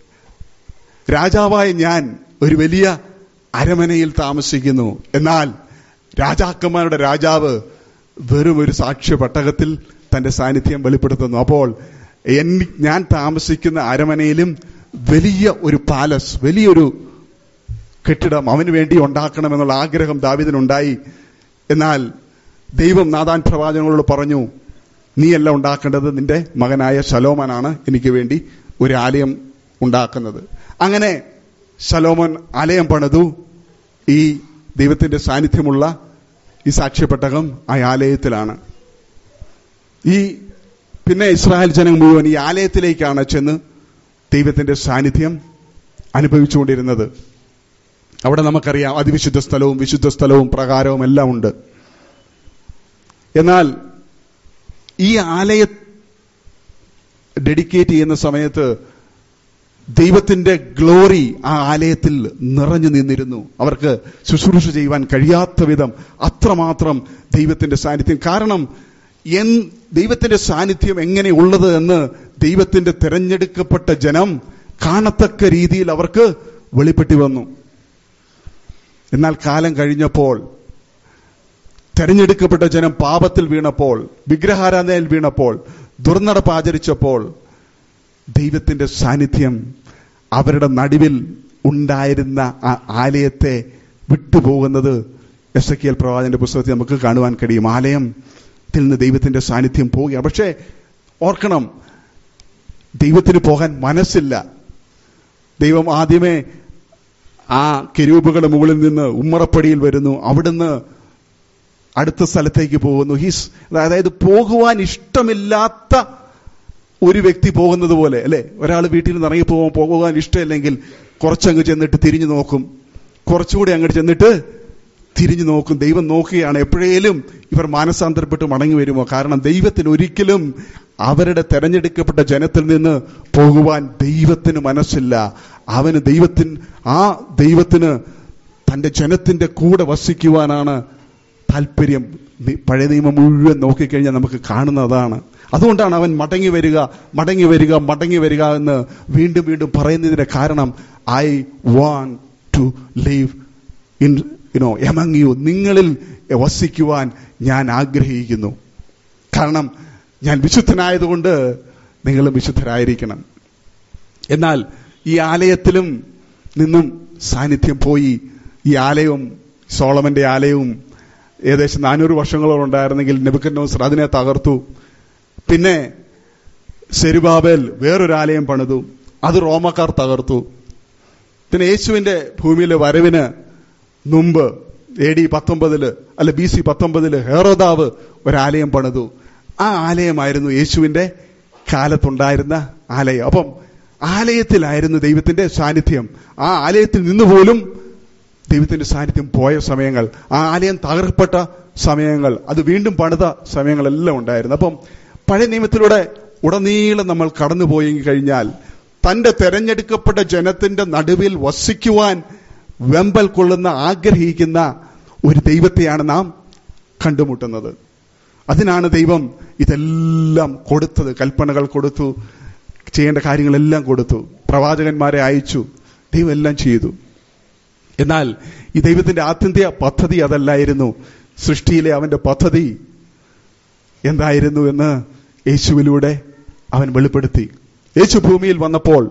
രാജാവായ ഞാൻ ഒരു വലിയ അരമനയിൽ താമസിക്കുന്നു എന്നാൽ രാജാക്കന്മാരുടെ രാജാവ് വെറും ഒരു സാക്ഷ്യ പട്ടകത്തിൽ തന്റെ സാന്നിധ്യം വെളിപ്പെടുത്തുന്നു അപ്പോൾ എൻ- ഞാൻ താമസിക്കുന്ന അരമനയിലും വലിയ ഒരു പാലസ് വലിയൊരു കെട്ടിടം അവന് വേണ്ടി ഉണ്ടാക്കണമെന്നുള്ള ആഗ്രഹം ദാവിദിനുണ്ടായി എന്നാൽ ദൈവം നാദാൻ പ്രവാചകങ്ങളോട് പറഞ്ഞു നീയല്ല ഉണ്ടാക്കേണ്ടത് നിന്റെ മകനായ ശലോമനാണ് എനിക്ക് വേണ്ടി ഒരു ആലയം ഉണ്ടാക്കുന്നത് അങ്ങനെ ശലോമൻ ആലയം പണിതു ഈ ദൈവത്തിന്റെ സാന്നിധ്യമുള്ള ഈ സാക്ഷ്യപ്പെട്ടകം ആ ആലയത്തിലാണ് ഈ പിന്നെ ഇസ്രായേൽ ജനം മുഴുവൻ ഈ ആലയത്തിലേക്കാണ് ചെന്ന് ദൈവത്തിന്റെ സാന്നിധ്യം അനുഭവിച്ചുകൊണ്ടിരുന്നത് അവിടെ നമുക്കറിയാം അതിവിശുദ്ധ സ്ഥലവും വിശുദ്ധ സ്ഥലവും പ്രകാരവും എല്ലാം ഉണ്ട് എന്നാൽ ഈ ആലയ ഡെഡിക്കേറ്റ് ചെയ്യുന്ന സമയത്ത് ദൈവത്തിന്റെ ഗ്ലോറി ആ ആലയത്തിൽ നിറഞ്ഞു നിന്നിരുന്നു അവർക്ക് ശുശ്രൂഷ ചെയ്യുവാൻ കഴിയാത്ത വിധം അത്രമാത്രം ദൈവത്തിന്റെ സാന്നിധ്യം കാരണം എൻ ദൈവത്തിന്റെ സാന്നിധ്യം എങ്ങനെ ഉള്ളത് എന്ന് ദൈവത്തിന്റെ തെരഞ്ഞെടുക്കപ്പെട്ട ജനം കാണത്തക്ക രീതിയിൽ അവർക്ക് വെളിപ്പെട്ടി വന്നു എന്നാൽ കാലം കഴിഞ്ഞപ്പോൾ തെരഞ്ഞെടുക്കപ്പെട്ട ജനം പാപത്തിൽ വീണപ്പോൾ വിഗ്രഹാരാധനയിൽ വീണപ്പോൾ ദുർനടപ്പ് ആചരിച്ചപ്പോൾ ദൈവത്തിന്റെ സാന്നിധ്യം അവരുടെ നടുവിൽ ഉണ്ടായിരുന്ന ആ ആലയത്തെ വിട്ടുപോകുന്നത് എസ് എ പ്രവാചന്റെ പുസ്തകത്തിൽ നമുക്ക് കാണുവാൻ കഴിയും ആലയത്തിൽ നിന്ന് ദൈവത്തിന്റെ സാന്നിധ്യം പോവുകയാണ് പക്ഷേ ഓർക്കണം ദൈവത്തിന് പോകാൻ മനസ്സില്ല ദൈവം ആദ്യമേ ആ കെരൂബുകളുടെ മുകളിൽ നിന്ന് ഉമ്മറപ്പടിയിൽ വരുന്നു അവിടുന്ന് അടുത്ത സ്ഥലത്തേക്ക് പോകുന്നു ഹിസ് അതായത് പോകുവാൻ ഇഷ്ടമില്ലാത്ത ഒരു വ്യക്തി പോകുന്നത് പോലെ അല്ലെ ഒരാൾ വീട്ടിൽ നിന്ന് ഇറങ്ങി പോകുമ്പോൾ പോകുവാൻ ഇഷ്ടമില്ലെങ്കിൽ കുറച്ചങ്ങ് ചെന്നിട്ട് തിരിഞ്ഞു നോക്കും കുറച്ചുകൂടി അങ്ങോട്ട് ചെന്നിട്ട് തിരിഞ്ഞു നോക്കും ദൈവം നോക്കുകയാണ് എപ്പോഴേലും ഇവർ മാനസാന്തരപ്പെട്ട് മടങ്ങി വരുമോ കാരണം ദൈവത്തിന് ഒരിക്കലും അവരുടെ തെരഞ്ഞെടുക്കപ്പെട്ട ജനത്തിൽ നിന്ന് പോകുവാൻ ദൈവത്തിന് മനസ്സില്ല അവന് ദൈവത്തിന് ആ ദൈവത്തിന് തന്റെ ജനത്തിന്റെ കൂടെ വസിക്കുവാനാണ് താല്പര്യം നി- പഴയ നിയമം മുഴുവൻ നോക്കിക്കഴിഞ്ഞാൽ നമുക്ക് കാണുന്നതാണ് അതുകൊണ്ടാണ് അവൻ മടങ്ങി വരിക മടങ്ങി വരിക മടങ്ങി വരിക എന്ന് വീണ്ടും വീണ്ടും പറയുന്നതിന്റെ കാരണം I want to live in you know among you നിങ്ങളിൽ വസിക്കുവാൻ ഞാൻ ആഗ്രഹിക്കുന്നു കാരണം ഞാൻ വിശുദ്ധനായതുകൊണ്ട് നിങ്ങളും വിശുദ്ധരായിരിക്കണം എന്നാൽ ഈ ആലയത്തിലും നിന്നും സാന്നിധ്യം പോയി ഈ ആലയവും സോളമന്റെ ആലയവും ഏകദേശം നാനൂറ് വർഷങ്ങളോളം ഉണ്ടായിരുന്നെങ്കിൽ നെബുക്കന്നോസർ അതിനെ തകർത്തു പിന്നെ സെരുബാബേൽ വേറൊരു ആലയം പണിതു അത് റോമക്കാർ തകർത്തു പിന്നെ യേശുവിന്റെ ഭൂമിയിലെ വരവിന് മുമ്പ് എ ഡി പത്തൊമ്പതില് അല്ല ബി സി പത്തൊമ്പതില് ഹേറോദാവ് ഒരാലയം പണിതു ആ ആലയമായിരുന്നു യേശുവിന്റെ കാലത്തുണ്ടായിരുന്ന ആലയം അപ്പം ആലയത്തിലായിരുന്നു ദൈവത്തിന്റെ സാന്നിധ്യം ആ ആലയത്തിൽ നിന്ന് പോലും ദൈവത്തിന്റെ സാന്നിധ്യം പോയ സമയങ്ങൾ ആ ആലയം തകർപ്പെട്ട സമയങ്ങൾ അത് വീണ്ടും പണിത സമയങ്ങളെല്ലാം ഉണ്ടായിരുന്നു അപ്പം പഴയ നിയമത്തിലൂടെ ഉടനീളം നമ്മൾ കടന്നുപോയി കഴിഞ്ഞാൽ തന്റെ തെരഞ്ഞെടുക്കപ്പെട്ട ജനത്തിന്റെ നടുവിൽ വസിക്കുവാൻ വെമ്പൽ കൊള്ളുന്ന ആഗ്രഹിക്കുന്ന ഒരു ദൈവത്തെയാണ് നാം കണ്ടുമുട്ടുന്നത് അതിനാണ് ദൈവം ഇതെല്ലാം കൊടുത്തത് കൽപ്പനകൾ കൊടുത്തു ചെയ്യേണ്ട കാര്യങ്ങളെല്ലാം കൊടുത്തു പ്രവാചകന്മാരെ അയച്ചു ദൈവം എല്ലാം ചെയ്തു എന്നാൽ ഈ ദൈവത്തിന്റെ ആത്യന്തിക പദ്ധതി അതല്ലായിരുന്നു സൃഷ്ടിയിലെ അവന്റെ പദ്ധതി എന്തായിരുന്നു എന്ന് യേശുവിലൂടെ അവൻ വെളിപ്പെടുത്തി യേശു ഭൂമിയിൽ വന്നപ്പോൾ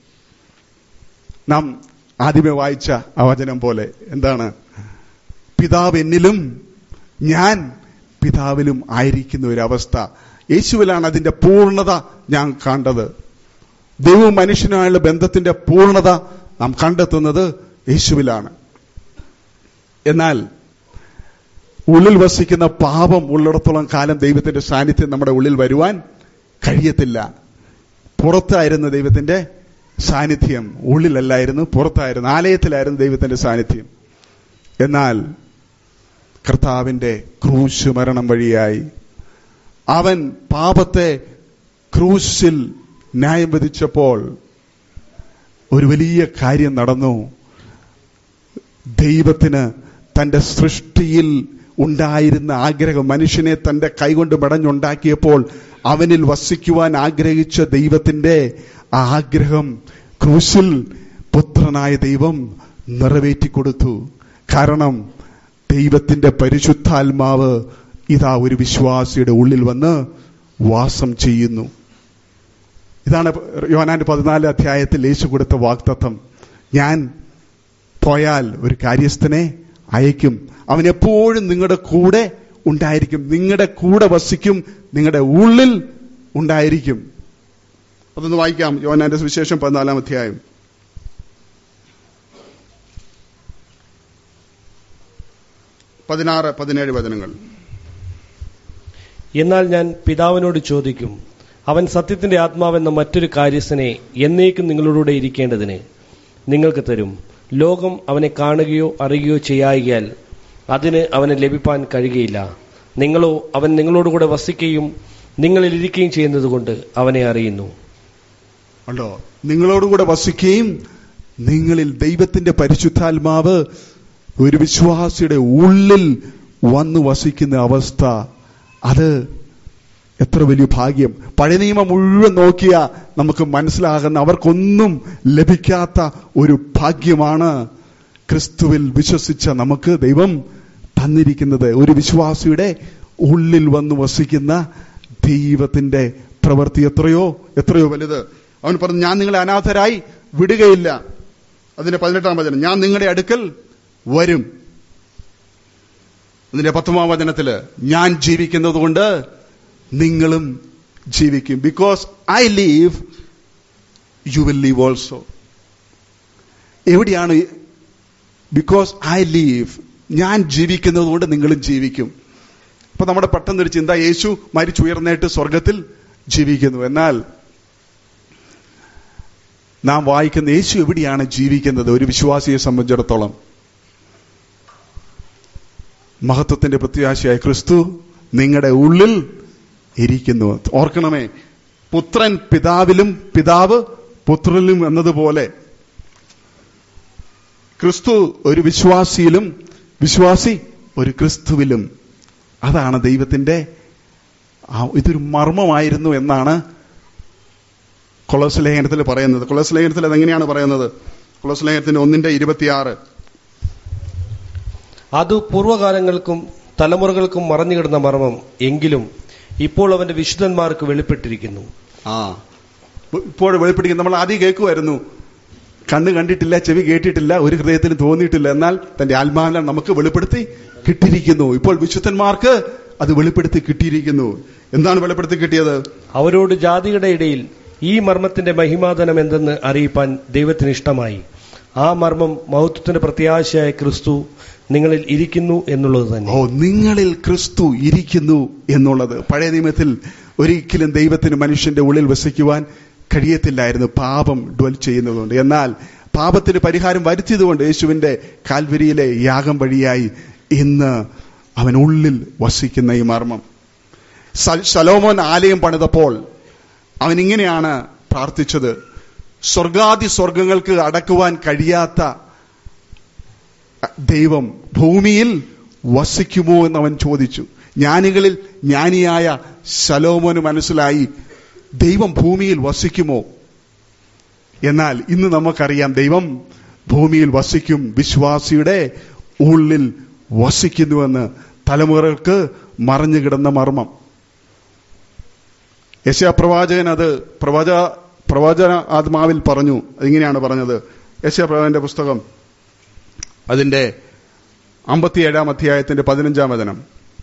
നാം ആദ്യമേ വായിച്ച ആ വചനം പോലെ എന്താണ് പിതാവ് എന്നിലും ഞാൻ പിതാവിലും ആയിരിക്കുന്ന ഒരു അവസ്ഥ യേശുവിലാണ് അതിന്റെ പൂർണ്ണത ഞാൻ കണ്ടത് ദൈവവും മനുഷ്യനുമായുള്ള ബന്ധത്തിന്റെ പൂർണ്ണത നാം കണ്ടെത്തുന്നത് യേശുവിലാണ് എന്നാൽ ഉള്ളിൽ വസിക്കുന്ന പാപം ഉള്ളിടത്തോളം കാലം ദൈവത്തിന്റെ സാന്നിധ്യം നമ്മുടെ ഉള്ളിൽ വരുവാൻ കഴിയത്തില്ല പുറത്തായിരുന്നു ദൈവത്തിന്റെ സാന്നിധ്യം ഉള്ളിലല്ലായിരുന്നു പുറത്തായിരുന്നു ആലയത്തിലായിരുന്നു ദൈവത്തിന്റെ സാന്നിധ്യം എന്നാൽ കർത്താവിന്റെ ക്രൂശ് മരണം വഴിയായി അവൻ പാപത്തെ ക്രൂശിൽ ന്യായം വിധിച്ചപ്പോൾ ഒരു വലിയ കാര്യം നടന്നു ദൈവത്തിന് തന്റെ സൃഷ്ടിയിൽ ഉണ്ടായിരുന്ന ആഗ്രഹം മനുഷ്യനെ തന്റെ കൈകൊണ്ട് മെടഞ്ഞുണ്ടാക്കിയപ്പോൾ അവനിൽ വസിക്കുവാൻ ആഗ്രഹിച്ച ദൈവത്തിന്റെ ആ ആഗ്രഹം ക്രൂശിൽ പുത്രനായ ദൈവം നിറവേറ്റിക്കൊടുത്തു കാരണം ദൈവത്തിന്റെ പരിശുദ്ധാത്മാവ് ഇതാ ഒരു വിശ്വാസിയുടെ ഉള്ളിൽ വന്ന് വാസം ചെയ്യുന്നു ഇതാണ് യോനാന്റെ പതിനാല് അധ്യായത്തിൽ യേശു കൊടുത്ത വാക്തത്വം ഞാൻ പോയാൽ ഒരു കാര്യസ്ഥനെ അയക്കും അവൻ എപ്പോഴും നിങ്ങളുടെ കൂടെ ഉണ്ടായിരിക്കും നിങ്ങളുടെ കൂടെ വസിക്കും നിങ്ങളുടെ ഉള്ളിൽ ഉണ്ടായിരിക്കും അതൊന്ന് വായിക്കാം യോനാന്റെ സുവിശേഷം പതിനാലാം അധ്യായം പതിനാറ് പതിനേഴ് വചനങ്ങൾ എന്നാൽ ഞാൻ പിതാവിനോട് ചോദിക്കും അവൻ സത്യത്തിന്റെ ആത്മാവെന്ന മറ്റൊരു കാര്യസ്ഥനെ എന്നേക്കും നിങ്ങളോടുകൂടെ ഇരിക്കേണ്ടതിന് നിങ്ങൾക്ക് തരും ലോകം അവനെ കാണുകയോ അറിയുകയോ ചെയ്യായികയാൽ അതിന് അവന് ലഭിപ്പാൻ കഴിയുകയില്ല നിങ്ങളോ അവൻ നിങ്ങളോടുകൂടെ വസിക്കുകയും നിങ്ങളിൽ ഇരിക്കുകയും ചെയ്യുന്നതുകൊണ്ട് അവനെ അറിയുന്നു ഉണ്ടോ നിങ്ങളോടുകൂടെ വസിക്കുകയും നിങ്ങളിൽ ദൈവത്തിന്റെ പരിശുദ്ധാത്മാവ് ഒരു വിശ്വാസിയുടെ ഉള്ളിൽ വന്നു വസിക്കുന്ന അവസ്ഥ അത് എത്ര വലിയ ഭാഗ്യം പഴയ നിയമം മുഴുവൻ നോക്കിയ നമുക്ക് മനസ്സിലാകുന്ന അവർക്കൊന്നും ലഭിക്കാത്ത ഒരു ഭാഗ്യമാണ് ക്രിസ്തുവിൽ വിശ്വസിച്ച നമുക്ക് ദൈവം തന്നിരിക്കുന്നത് ഒരു വിശ്വാസിയുടെ ഉള്ളിൽ വന്ന് വസിക്കുന്ന ദൈവത്തിന്റെ പ്രവൃത്തി എത്രയോ എത്രയോ വലുത് അവൻ പറഞ്ഞു ഞാൻ നിങ്ങളെ അനാഥരായി വിടുകയില്ല അതിന്റെ പതിനെട്ടാം വചനം ഞാൻ നിങ്ങളുടെ അടുക്കൽ വരും അതിന്റെ പത്തൊമ്പതാം വചനത്തില് ഞാൻ ജീവിക്കുന്നത് കൊണ്ട് നിങ്ങളും ജീവിക്കും because I live you will live also എവിടെയാണ് ബിക്കോസ് ഐ ലീവ് ഞാൻ ജീവിക്കുന്നത് കൊണ്ട് നിങ്ങളും ജീവിക്കും അപ്പൊ നമ്മുടെ പെട്ടെന്നൊരു ചിന്ത യേശു മരിച്ചുയർന്നേറ്റ് സ്വർഗത്തിൽ ജീവിക്കുന്നു എന്നാൽ നാം വായിക്കുന്ന യേശു എവിടെയാണ് ജീവിക്കുന്നത് ഒരു വിശ്വാസിയെ സംബന്ധിച്ചിടത്തോളം മഹത്വത്തിന്റെ പ്രത്യാശയായ ക്രിസ്തു നിങ്ങളുടെ ഉള്ളിൽ ഇരിക്കുന്നു ഓർക്കണമേ പുത്രൻ പിതാവിലും പിതാവ് പുത്രനിലും എന്നതുപോലെ ക്രിസ്തു ഒരു വിശ്വാസിയിലും വിശ്വാസി ഒരു ക്രിസ്തുവിലും അതാണ് ദൈവത്തിന്റെ ആ ഇതൊരു മർമ്മമായിരുന്നു എന്നാണ് കൊളോസ് ലേഖനത്തിൽ പറയുന്നത് കൊളോസ് ലേഖനത്തിൽ അതെങ്ങനെയാണ് പറയുന്നത് കൊളോസ് ലേഖനത്തിന്റെ ഒന്നിന്റെ ഇരുപത്തിയാറ് അത് പൂർവ്വകാലങ്ങൾക്കും തലമുറകൾക്കും മറഞ്ഞുകിടന്ന മർമ്മം എങ്കിലും ഇപ്പോൾ അവന്റെ വിശുദ്ധന്മാർക്ക് വെളിപ്പെട്ടിരിക്കുന്നു ആ ഇപ്പോൾ വെളിപ്പിടിക്കും നമ്മൾ ആദ്യം കേൾക്കുമായിരുന്നു കണ്ണ് കണ്ടിട്ടില്ല ചെവി കേട്ടിട്ടില്ല ഒരു ഹൃദയത്തിലും തോന്നിയിട്ടില്ല എന്നാൽ തന്റെ ആത്മാവിനെ നമുക്ക് വെളിപ്പെടുത്തി കിട്ടിയിരിക്കുന്നു ഇപ്പോൾ വിശുദ്ധന്മാർക്ക് അത് വെളിപ്പെടുത്തി കിട്ടിയിരിക്കുന്നു എന്താണ് വെളിപ്പെടുത്തി കിട്ടിയത് അവരോട് ജാതികളുടെ ഇടയിൽ ഈ മർമ്മത്തിന്റെ മഹിമാതനം എന്തെന്ന് അറിയിപ്പാൻ ദൈവത്തിന് ഇഷ്ടമായി ആ മർമ്മം മഹത്വത്തിന്റെ പ്രത്യാശയായ ക്രിസ്തു നിങ്ങളിൽ ഇരിക്കുന്നു എന്നുള്ളത് തന്നെ ഓ നിങ്ങളിൽ ക്രിസ്തു ഇരിക്കുന്നു എന്നുള്ളത് പഴയ നിയമത്തിൽ ഒരിക്കലും ദൈവത്തിന് മനുഷ്യന്റെ ഉള്ളിൽ വസിക്കുവാൻ കഴിയത്തില്ലായിരുന്നു പാപം ഡ്വൽ ചെയ്യുന്നതുകൊണ്ട് എന്നാൽ പാപത്തിന് പരിഹാരം വരുത്തിയതുകൊണ്ട് യേശുവിന്റെ കാൽവരിയിലെ യാഗം വഴിയായി ഇന്ന് അവൻ ഉള്ളിൽ വസിക്കുന്ന ഈ മർമ്മം സൽ- ശലോമോൻ ആലയം പണിതപ്പോൾ അവൻ ഇങ്ങനെയാണ് പ്രാർത്ഥിച്ചത് സ്വർഗാദി സ്വർഗങ്ങൾക്ക് അടക്കുവാൻ കഴിയാത്ത ദൈവം ഭൂമിയിൽ വസിക്കുമോ എന്ന് അവൻ ചോദിച്ചു ജ്ഞാനികളിൽ ജ്ഞാനിയായ ശലോമോന് മനസ്സിലായി ദൈവം ഭൂമിയിൽ വസിക്കുമോ എന്നാൽ ഇന്ന് നമുക്കറിയാം ദൈവം ഭൂമിയിൽ വസിക്കും വിശ്വാസിയുടെ ഉള്ളിൽ വസിക്കുന്നുവെന്ന് തലമുറകൾക്ക് മറഞ്ഞു കിടന്ന മർമ്മം യശയ പ്രവാചകൻ അത് പ്രവച പ്രവചന ആത്മാവിൽ പറഞ്ഞു അതിങ്ങനെയാണ് പറഞ്ഞത് യശയ പ്രവാചകന്റെ പുസ്തകം അതിന്റെ അമ്പത്തിയേഴാം അധ്യായത്തിന്റെ പതിനഞ്ചാം വചനം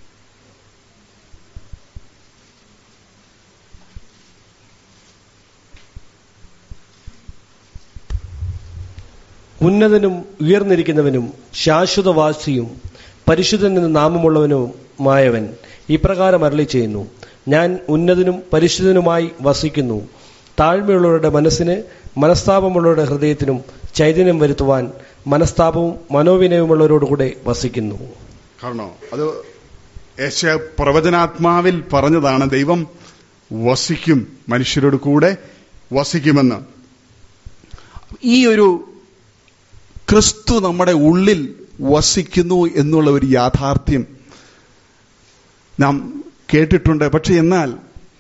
ഉന്നതനും ഉയർന്നിരിക്കുന്നവനും ശാശ്വതവാസിയും പരിശുദ്ധൻ എന്ന് നാമമുള്ളവനുമായവൻ ഇപ്രകാരം അരളി ചെയ്യുന്നു ഞാൻ ഉന്നതനും പരിശുദ്ധനുമായി വസിക്കുന്നു താഴ്മയുള്ളവരുടെ മനസ്സിന് മനസ്താപമുള്ളവരുടെ ഹൃദയത്തിനും ചൈതന്യം വരുത്തുവാൻ മനസ്താപവും മനോവിനയവുമുള്ളവരോടുകൂടെ വസിക്കുന്നു കാരണോ അത് യേശ പ്രവചനാത്മാവിൽ പറഞ്ഞതാണ് ദൈവം വസിക്കും മനുഷ്യരോട് കൂടെ വസിക്കുമെന്ന് ഈ ഒരു ക്രിസ്തു നമ്മുടെ ഉള്ളിൽ വസിക്കുന്നു എന്നുള്ള ഒരു യാഥാർത്ഥ്യം നാം കേട്ടിട്ടുണ്ട് പക്ഷെ എന്നാൽ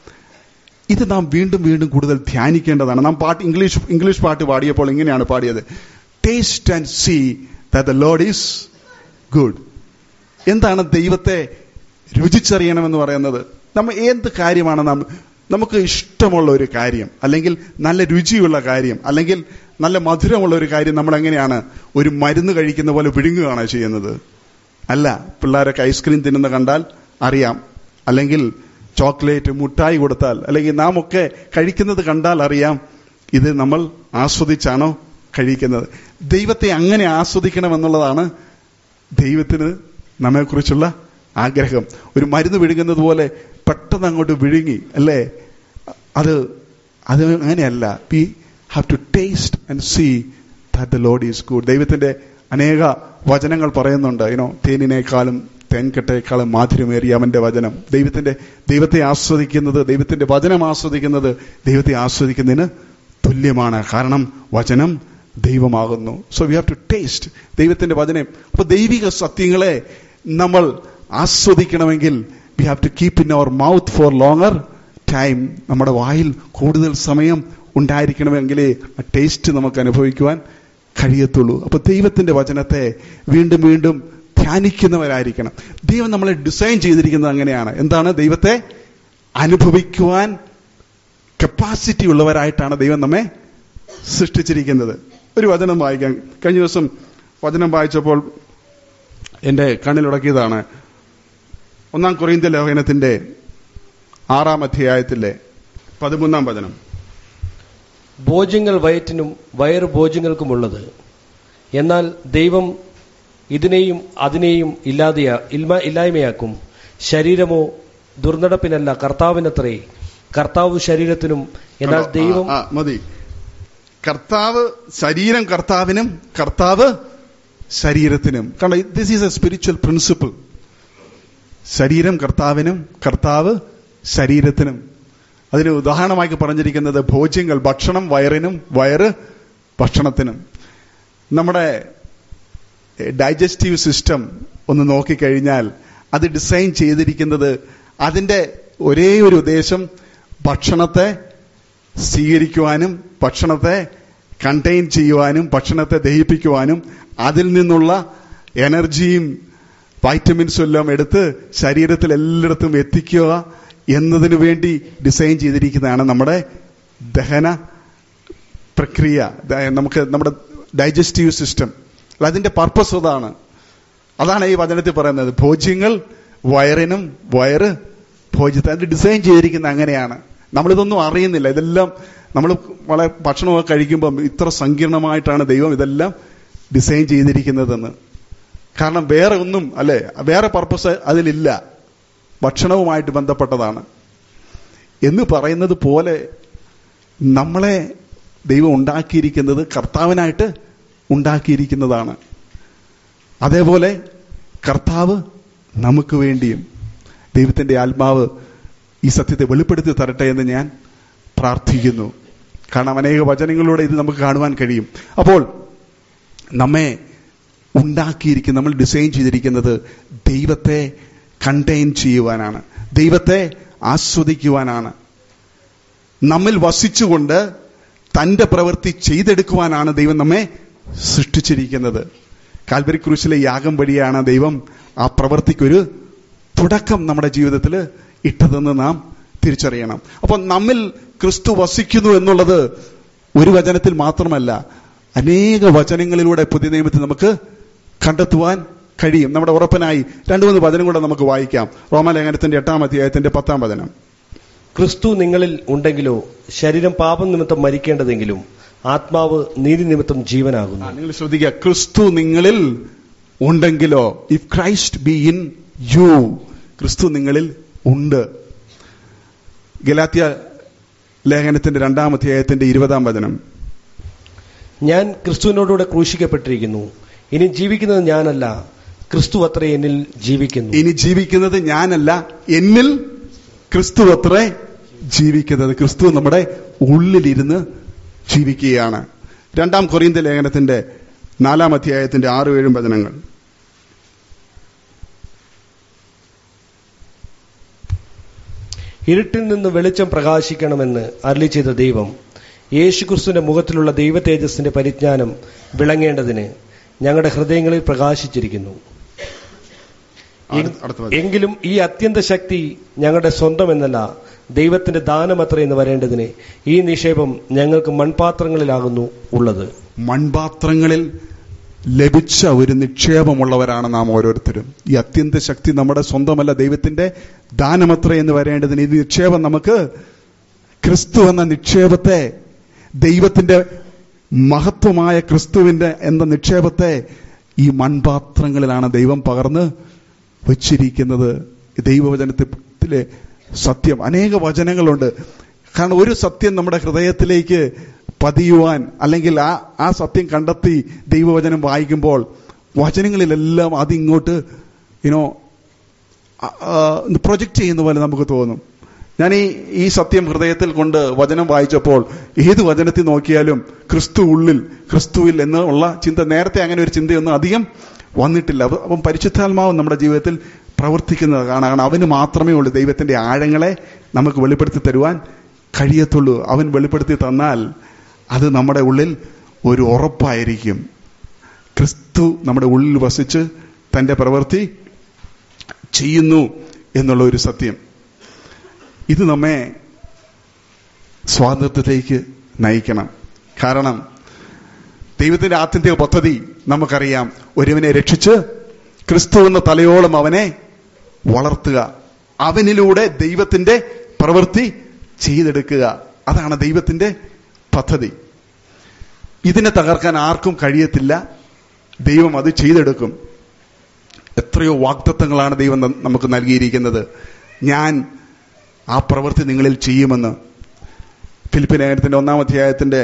ഇത് നാം വീണ്ടും വീണ്ടും കൂടുതൽ ധ്യാനിക്കേണ്ടതാണ് നാം പാട്ട് ഇംഗ്ലീഷ് ഇംഗ്ലീഷ് പാട്ട് പാടിയപ്പോൾ ഇങ്ങനെയാണ് പാടിയത് taste and see the Lord is good എന്താണ് ദൈവത്തെ രുചിച്ചറിയണമെന്ന് പറയുന്നത് നമ്മൾ എന്ത് കാര്യമാണ് നാം നമുക്ക് ഇഷ്ടമുള്ള ഒരു കാര്യം അല്ലെങ്കിൽ നല്ല രുചിയുള്ള കാര്യം അല്ലെങ്കിൽ നല്ല മധുരമുള്ള ഒരു കാര്യം നമ്മൾ എങ്ങനെയാണ് ഒരു മരുന്ന് കഴിക്കുന്ന പോലെ വിഴുങ്ങുകയാണ് ചെയ്യുന്നത് അല്ല പിള്ളേരൊക്കെ ഐസ്ക്രീം തിന്നുന്ന കണ്ടാൽ അറിയാം അല്ലെങ്കിൽ ചോക്ലേറ്റ് മുട്ടായി കൊടുത്താൽ അല്ലെങ്കിൽ നാം ഒക്കെ കഴിക്കുന്നത് കണ്ടാൽ അറിയാം ഇത് നമ്മൾ ആസ്വദിച്ചാണോ കഴിക്കുന്നത് ദൈവത്തെ അങ്ങനെ ആസ്വദിക്കണമെന്നുള്ളതാണ് ദൈവത്തിന് നമ്മെക്കുറിച്ചുള്ള ആഗ്രഹം ഒരു മരുന്ന് വിഴുങ്ങുന്നത് പോലെ പെട്ടെന്ന് അങ്ങോട്ട് വിഴുങ്ങി അല്ലേ അത് അത് അങ്ങനെയല്ല we have to taste and see that the Lord is good ദൈവത്തിന്റെ അനേക വചനങ്ങൾ പറയുന്നുണ്ട് ഇനോ തേനിനേക്കാളും തേൻകെട്ടേക്കാളും മാധുര്യമേറിയ അവന്റെ വചനം ദൈവത്തിന്റെ ദൈവത്തെ ആസ്വദിക്കുന്നത് ദൈവത്തിന്റെ വചനം ആസ്വദിക്കുന്നത് ദൈവത്തെ ആസ്വദിക്കുന്നതിന് തുല്യമാണ് കാരണം വചനം ദൈവമാകുന്നു so we have to taste ദൈവത്തിന്റെ വചനം അപ്പൊ ദൈവിക സത്യങ്ങളെ നമ്മൾ ആസ്വദിക്കണമെങ്കിൽ we have to keep in our mouth for longer time നമ്മുടെ വായിൽ കൂടുതൽ സമയം ഉണ്ടായിരിക്കണമെങ്കിലേ ആ ടേസ്റ്റ് നമുക്ക് അനുഭവിക്കുവാൻ കഴിയത്തുള്ളൂ അപ്പൊ ദൈവത്തിന്റെ വചനത്തെ വീണ്ടും വീണ്ടും ധ്യാനിക്കുന്നവരായിരിക്കണം ദൈവം നമ്മളെ ഡിസൈൻ ചെയ്തിരിക്കുന്നത് അങ്ങനെയാണ് എന്താണ് ദൈവത്തെ അനുഭവിക്കുവാൻ കപ്പാസിറ്റി ഉള്ളവരായിട്ടാണ് ദൈവം നമ്മെ സൃഷ്ടിച്ചിരിക്കുന്നത് ഒരു വചനം വായിക്കാം കഴിഞ്ഞ ദിവസം വചനം വായിച്ചപ്പോൾ എന്റെ കണ്ണിലുടക്കിയതാണ് ഒന്നാം കൊറിയന്ത്യ ലേഖനത്തിന്റെ ആറാം അധ്യായത്തിലെ പതിമൂന്നാം വചനം ഭോജ്യങ്ങൾ വയറ്റിനും വയറ് ഭോജ്യങ്ങൾക്കുമുള്ളത് എന്നാൽ ദൈവം ഇതിനെയും അതിനെയും ഇല്ലാതെയാ ഇൽമ- ഇല്ലായ്മയാക്കും ശരീരമോ ദുർനടപ്പിനല്ല കർത്താവിനത്രേ കർത്താവ് ശരീരത്തിനും എന്നാൽ കണ്ടോ? ദൈവം ആ, ആ, മതി കർത്താവ് ശരീരം കർത്താവിനും കർത്താവ് ശരീരത്തിനും കണ്ടോ this is a spiritual principle ശരീരം കർത്താവിനും കർത്താവ് ശരീരത്തിനും അതിന് ഉദാഹരണമായി പറഞ്ഞിരിക്കുന്നത് ഭോജ്യങ്ങൾ ഭക്ഷണം വയറിനും വയറ് ഭക്ഷണത്തിനും നമ്മുടെ ഡൈജസ്റ്റീവ് സിസ്റ്റം ഒന്ന് നോക്കിക്കഴിഞ്ഞാൽ അത് ഡിസൈൻ ചെയ്തിരിക്കുന്നത് അതിന്റെ ഒരേ ഒരു ഉദ്ദേശം ഭക്ഷണത്തെ സ്വീകരിക്കുവാനും ഭക്ഷണത്തെ കണ്ടെയ്ൻ ചെയ്യുവാനും ഭക്ഷണത്തെ ദഹിപ്പിക്കുവാനും അതിൽ നിന്നുള്ള എനർജിയും വൈറ്റമിൻസും എല്ലാം എടുത്ത് ശരീരത്തിൽ എല്ലായിടത്തും എത്തിക്കുക എന്നതിനു വേണ്ടി ഡിസൈൻ ചെയ്തിരിക്കുന്നതാണ് നമ്മുടെ ദഹന പ്രക്രിയ ദ- നമുക്ക് നമ്മുടെ ഡൈജസ്റ്റീവ് സിസ്റ്റം അതിന്റെ പർപ്പസ് അതാണ് അതാണ് ഈ വചനത്തിൽ പറയുന്നത് ഭോജ്യങ്ങൾ വയറിനും വയറ് ഭോജ്യത്തെ അത് ഡിസൈൻ ചെയ്തിരിക്കുന്ന അങ്ങനെയാണ് നമ്മളിതൊന്നും അറിയുന്നില്ല ഇതെല്ലാം നമ്മൾ വളരെ ഭക്ഷണമൊക്കെ കഴിക്കുമ്പം ഇത്ര സങ്കീർണമായിട്ടാണ് ദൈവം ഇതെല്ലാം ഡിസൈൻ ചെയ്തിരിക്കുന്നതെന്ന് കാരണം വേറെ ഒന്നും അല്ലെ വേറെ പർപ്പസ് അതിലില്ല ഭക്ഷണവുമായിട്ട് ബന്ധപ്പെട്ടതാണ് എന്ന് പറയുന്നത് പോലെ നമ്മളെ ദൈവം ഉണ്ടാക്കിയിരിക്കുന്നത് കർത്താവിനായിട്ട് ഉണ്ടാക്കിയിരിക്കുന്നതാണ് അതേപോലെ കർത്താവ് നമുക്ക് വേണ്ടിയും ദൈവത്തിന്റെ ആത്മാവ് ഈ സത്യത്തെ വെളിപ്പെടുത്തി തരട്ടെ എന്ന് ഞാൻ പ്രാർത്ഥിക്കുന്നു കാരണം അനേക വചനങ്ങളിലൂടെ ഇത് നമുക്ക് കാണുവാൻ കഴിയും അപ്പോൾ നമ്മെ ഉണ്ടാക്കിയിരിക്കുന്ന നമ്മൾ ഡിസൈൻ ചെയ്തിരിക്കുന്നത് ദൈവത്തെ കണ്ടെയ്ൻ ചെയ്യുവാനാണ് ദൈവത്തെ ആസ്വദിക്കുവാനാണ് നമ്മിൽ വസിച്ചുകൊണ്ട് തന്റെ പ്രവൃത്തി ചെയ്തെടുക്കുവാനാണ് ദൈവം നമ്മെ സൃഷ്ടിച്ചിരിക്കുന്നത് കാൽവരി ക്രൂശിലെ യാഗം വഴിയാണ് ദൈവം ആ പ്രവൃത്തിക്കൊരു തുടക്കം നമ്മുടെ ജീവിതത്തിൽ ഇട്ടതെന്ന് നാം തിരിച്ചറിയണം അപ്പൊ നമ്മിൽ ക്രിസ്തു വസിക്കുന്നു എന്നുള്ളത് ഒരു വചനത്തിൽ മാത്രമല്ല അനേക വചനങ്ങളിലൂടെ പുതിയ നിയമത്തിൽ നമുക്ക് കണ്ടെത്തുവാൻ കഴിയും നമ്മുടെ ഉറപ്പനായി രണ്ടു മൂന്ന് വചനം കൂടെ നമുക്ക് വായിക്കാം റോമാലേഖനത്തിന്റെ എട്ടാം അധ്യായത്തിന്റെ പത്താം വചനം ക്രിസ്തു നിങ്ങളിൽ ഉണ്ടെങ്കിലോ ശരീരം പാപം നിമിത്തം മരിക്കേണ്ടതെങ്കിലും ആത്മാവ് നീതി നിമിത്തം ജീവനാകുന്നു ആ, നിങ്ങൾ ശ്രദ്ധിക്കുക ക്രിസ്തു നിങ്ങളിൽ ഉണ്ടെങ്കിലോ if Christ be in you ക്രിസ്തു നിങ്ങളിൽ ഉണ്ട് ഗലാത്യ ലേഖനത്തിന്റെ രണ്ടാം അധ്യായത്തിന്റെ ഇരുപതാം വചനം ഞാൻ ക്രിസ്തുവിനോടുകൂടെ ക്രൂശിക്കപ്പെട്ടിരിക്കുന്നു ഇനി ജീവിക്കുന്നത് ഞാനല്ല ക്രിസ്തു അത്ര എന്നിൽ ജീവിക്കുന്നു ഇനി ജീവിക്കുന്നത് ഞാനല്ല എന്നിൽ ക്രിസ്തു അത്രേ ജീവിക്കുന്നത് ക്രിസ്തു നമ്മുടെ ഉള്ളിലിരുന്ന് ജീവിക്കുകയാണ് രണ്ടാം കൊറിയന്ത ലേഖനത്തിന്റെ നാലാം അധ്യായത്തിന്റെ ആറ് ഏഴും വചനങ്ങൾ ഇരുട്ടിൽ നിന്ന് വെളിച്ചം പ്രകാശിക്കണമെന്ന് അരളി ചെയ്ത ദൈവം യേശുക്രിസ്തുവിന്റെ മുഖത്തിലുള്ള ദൈവ തേജസ്സിന്റെ പരിജ്ഞാനം വിളങ്ങേണ്ടതിന് ഞങ്ങളുടെ ഹൃദയങ്ങളിൽ പ്രകാശിച്ചിരിക്കുന്നു അടുത്ത- അടുത്ത വചനം. എങ്കിലും ഈ അത്യന്ത ശക്തി ഞങ്ങളുടെ സ്വന്തമെന്നല്ല ദൈവത്തിന്റെ ദാനമത്ര എന്ന് വരേണ്ടതിന് ഈ നിക്ഷേപം ഞങ്ങൾക്ക് മൺപാത്രങ്ങളിലാകുന്നു ഉള്ളത് മൺപാത്രങ്ങളിൽ ലഭിച്ച ഒരു നിക്ഷേപമുള്ളവരാണ് നാം ഓരോരുത്തരും ഈ അത്യന്ത ശക്തി നമ്മുടെ സ്വന്തമല്ല ദൈവത്തിന്റെ ദാനമത്ര എന്ന് വരേണ്ടതിന് ഈ നിക്ഷേപം നമുക്ക് ക്രിസ്തു എന്ന നിക്ഷേപത്തെ ദൈവത്തിന്റെ മഹത്വമായ ക്രിസ്തുവിന്റെ എന്ന നിക്ഷേപത്തെ ഈ മൺപാത്രങ്ങളിലാണ് ദൈവം പകർന്ന് വച്ചിരിക്കുന്നത് ദൈവവചനത്തിലെ സത്യം അനേക വചനങ്ങളുണ്ട് കാരണം ഒരു സത്യം നമ്മുടെ ഹൃദയത്തിലേക്ക് പതിയുവാൻ അല്ലെങ്കിൽ ആ ആ സത്യം കണ്ടെത്തി ദൈവവചനം വായിക്കുമ്പോൾ വചനങ്ങളിലെല്ലാം അതിങ്ങോട്ട് യുനോ പ്രൊജക്റ്റ് ചെയ്യുന്ന പോലെ നമുക്ക് തോന്നും ഞാൻ ഈ ഈ സത്യം ഹൃദയത്തിൽ കൊണ്ട് വചനം വായിച്ചപ്പോൾ ഏത് വചനത്തിൽ നോക്കിയാലും ക്രിസ്തു ഉള്ളിൽ ക്രിസ്തുവിൽ എന്നുള്ള ചിന്ത നേരത്തെ അങ്ങനെ ഒരു ചിന്തയൊന്നും അധികം വന്നിട്ടില്ല അപ്പൊ- അപ്പം പരിശുദ്ധാത്മാവ് നമ്മുടെ ജീവിതത്തിൽ പ്രവർത്തിക്കുന്നത് കാണാൻ അവന് മാത്രമേ ഉള്ളൂ ദൈവത്തിന്റെ ആഴങ്ങളെ നമുക്ക് വെളിപ്പെടുത്തി തരുവാൻ കഴിയത്തുള്ളൂ അവൻ വെളിപ്പെടുത്തി തന്നാൽ അത് നമ്മുടെ ഉള്ളിൽ ഒരു ഉറപ്പായിരിക്കും ക്രിസ്തു നമ്മുടെ ഉള്ളിൽ വസിച്ച് തന്റെ പ്രവൃത്തി ചെയ്യുന്നു എന്നുള്ള ഒരു സത്യം ഇത് നമ്മെ സ്വാതന്ത്ര്യത്തിലേക്ക് നയിക്കണം കാരണം ദൈവത്തിന്റെ ആത്യന്തിക പദ്ധതി നമുക്കറിയാം ഒരുവനെ രക്ഷിച്ച് ക്രിസ്തു എന്ന തലയോളം അവനെ വളർത്തുക അവനിലൂടെ ദൈവത്തിന്റെ പ്രവൃത്തി ചെയ്തെടുക്കുക അതാണ് ദൈവത്തിന്റെ പദ്ധതി ഇതിനെ തകർക്കാൻ ആർക്കും കഴിയത്തില്ല ദൈവം അത് ചെയ്തെടുക്കും എത്രയോ വാഗ്ദത്തങ്ങളാണ് ദൈവം ന- നമുക്ക് നൽകിയിരിക്കുന്നത് ഞാൻ ആ പ്രവൃത്തി നിങ്ങളിൽ ചെയ്യുമെന്ന് ഫിലിപ്പ് ലേഖനത്തിന്റെ ഒന്നാം അധ്യായത്തിന്റെ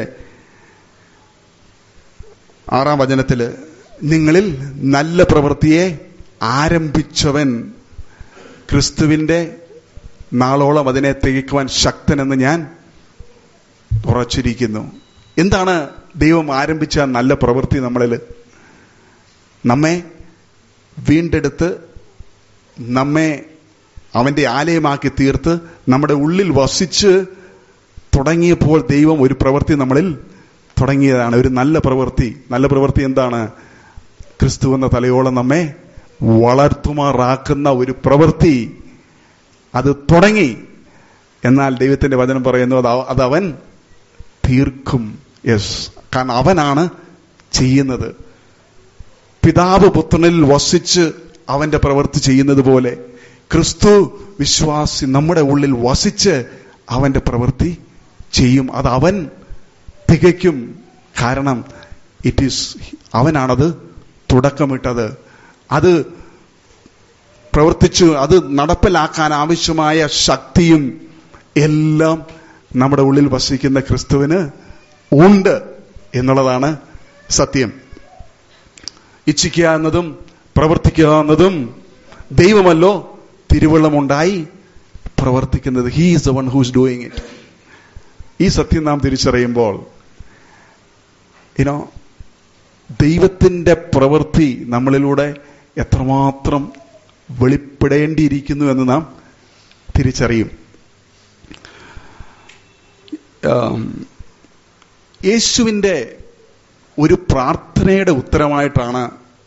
ആറാം വചനത്തില് നിങ്ങളിൽ നല്ല പ്രവൃത്തിയെ ആരംഭിച്ചവൻ ക്രിസ്തുവിന്റെ നാളോളം അതിനെ തികക്കുവാൻ ശക്തനെന്ന് ഞാൻ ഉറച്ചിരിക്കുന്നു എന്താണ് ദൈവം ആരംഭിച്ച നല്ല പ്രവൃത്തി നമ്മളിൽ നമ്മെ വീണ്ടെടുത്ത് നമ്മെ അവന്റെ ആലയമാക്കി തീർത്ത് നമ്മുടെ ഉള്ളിൽ വസിച്ച് തുടങ്ങിയപ്പോൾ ദൈവം ഒരു പ്രവൃത്തി നമ്മളിൽ തുടങ്ങിയതാണ് ഒരു നല്ല പ്രവൃത്തി നല്ല പ്രവൃത്തി എന്താണ് ക്രിസ്തു എന്ന തലയോളം നമ്മെ വളർത്തുമാറാക്കുന്ന ഒരു പ്രവൃത്തി അത് തുടങ്ങി എന്നാൽ ദൈവത്തിന്റെ വചനം പറയുന്നു അത് അവ- അത് അവൻ തീർക്കും യെസ് കാരണം അവനാണ് ചെയ്യുന്നത് പിതാവ് പുത്രനിൽ വസിച്ച് അവന്റെ പ്രവൃത്തി ചെയ്യുന്നത് പോലെ ക്രിസ്തു വിശ്വാസി നമ്മുടെ ഉള്ളിൽ വസിച്ച് അവന്റെ പ്രവൃത്തി ചെയ്യും അത് അവൻ തികയ്ക്കും കാരണം ഇറ്റ് ഈസ് അവനാണത് തുടക്കമിട്ടത് അത് പ്രവർത്തിച്ചു അത് നടപ്പിലാക്കാൻ ആവശ്യമായ ശക്തിയും എല്ലാം നമ്മുടെ ഉള്ളിൽ വസിക്കുന്ന ക്രിസ്തുവിന് ഉണ്ട് എന്നുള്ളതാണ് സത്യം ഇച്ഛിക്കുക എന്നതും പ്രവർത്തിക്കുക എന്നതും ദൈവമല്ലോ തിരുവള്ളമുണ്ടായി പ്രവർത്തിക്കുന്നത് he is the one who's doing it ഈ സത്യം നാം തിരിച്ചറിയുമ്പോൾ ഇനോ ദൈവത്തിന്റെ പ്രവൃത്തി നമ്മളിലൂടെ എത്രമാത്രം വെളിപ്പെടേണ്ടിയിരിക്കുന്നു എന്ന് നാം തിരിച്ചറിയും ആം, യേശുവിന്റെ ഒരു പ്രാർത്ഥനയുടെ ഉത്തരമായിട്ടാണ്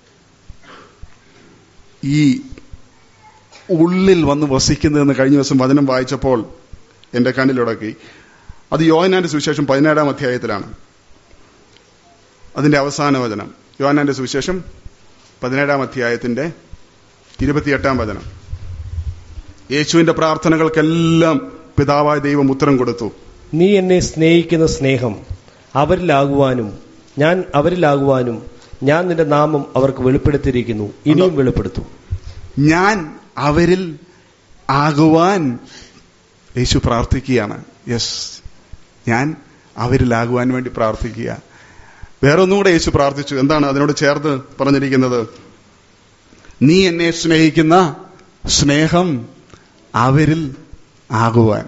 ഈ ഉള്ളിൽ വന്ന് വസിക്കുന്നതെന്ന് കഴിഞ്ഞ ദിവസം വചനം വായിച്ചപ്പോൾ എന്റെ കണ്ണിലുടക്കി അത് യോഹനാന്റെ സുവിശേഷം പതിനേഴാം അധ്യായത്തിലാണ് അതിന്റെ അവസാന വചനം യോഹനാന്റെ സുവിശേഷം പതിനേഴാം അധ്യായത്തിന്റെ ഇരുപത്തിയെട്ടാം വചനം യേശുവിന്റെ പ്രാർത്ഥനകൾക്കെല്ലാം പിതാവായ ദൈവം ഉത്തരം കൊടുത്തു നീ എന്നെ സ്നേഹിക്കുന്ന സ്നേഹം അവരിലാകുവാനും ഞാൻ അവരിലാകുവാനും ഞാൻ നിന്റെ നാമം അവർക്ക് വെളിപ്പെടുത്തിയിരിക്കുന്നു ഇനിയും വെളിപ്പെടുത്തും ഞാൻ അവരിൽ ആകുവാൻ യേശു പ്രാർത്ഥിക്കുകയാണ് യെസ് ഞാൻ അവരിലാകുവാൻ വേണ്ടി പ്രാർത്ഥിക്കുക വേറെ ഒന്നും കൂടെ യേശു പ്രാർത്ഥിച്ചു എന്താണ് അതിനോട് ചേർത്ത് പറഞ്ഞിരിക്കുന്നത് നീ എന്നെ സ്നേഹിക്കുന്ന സ്നേഹം അവരിൽ ആകുവാൻ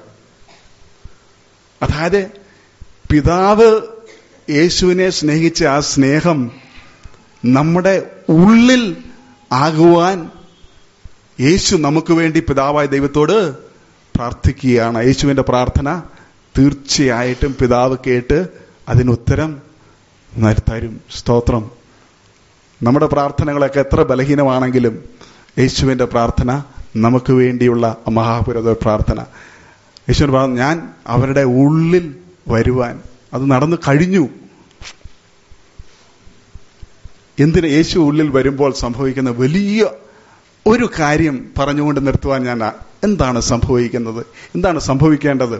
അതായത് പിതാവ് യേശുവിനെ സ്നേഹിച്ച ആ സ്നേഹം നമ്മുടെ ഉള്ളിൽ ആകുവാൻ യേശു നമുക്ക് വേണ്ടി പിതാവായ ദൈവത്തോട് പ്രാർത്ഥിക്കുകയാണ് യേശുവിന്റെ പ്രാർത്ഥന തീർച്ചയായിട്ടും പിതാവ് കേട്ട് അതിനുത്തരം തരും സ്തോത്രം നമ്മുടെ പ്രാർത്ഥനകളൊക്കെ എത്ര ബലഹീനമാണെങ്കിലും യേശുവിന്റെ പ്രാർത്ഥന നമുക്ക് വേണ്ടിയുള്ള മഹാപുരത പ്രാർത്ഥന യേശുവിന്റെ പ്രാർത്ഥന ഞാൻ അവരുടെ ഉള്ളിൽ വരുവാൻ അത് നടന്നു കഴിഞ്ഞു എന്തിന് യേശു ഉള്ളിൽ വരുമ്പോൾ സംഭവിക്കുന്ന വലിയ ഒരു കാര്യം പറഞ്ഞുകൊണ്ട് നിർത്തുവാൻ ഞാൻ ആ- എന്താണ് സംഭവിക്കുന്നത് എന്താണ് സംഭവിക്കേണ്ടത്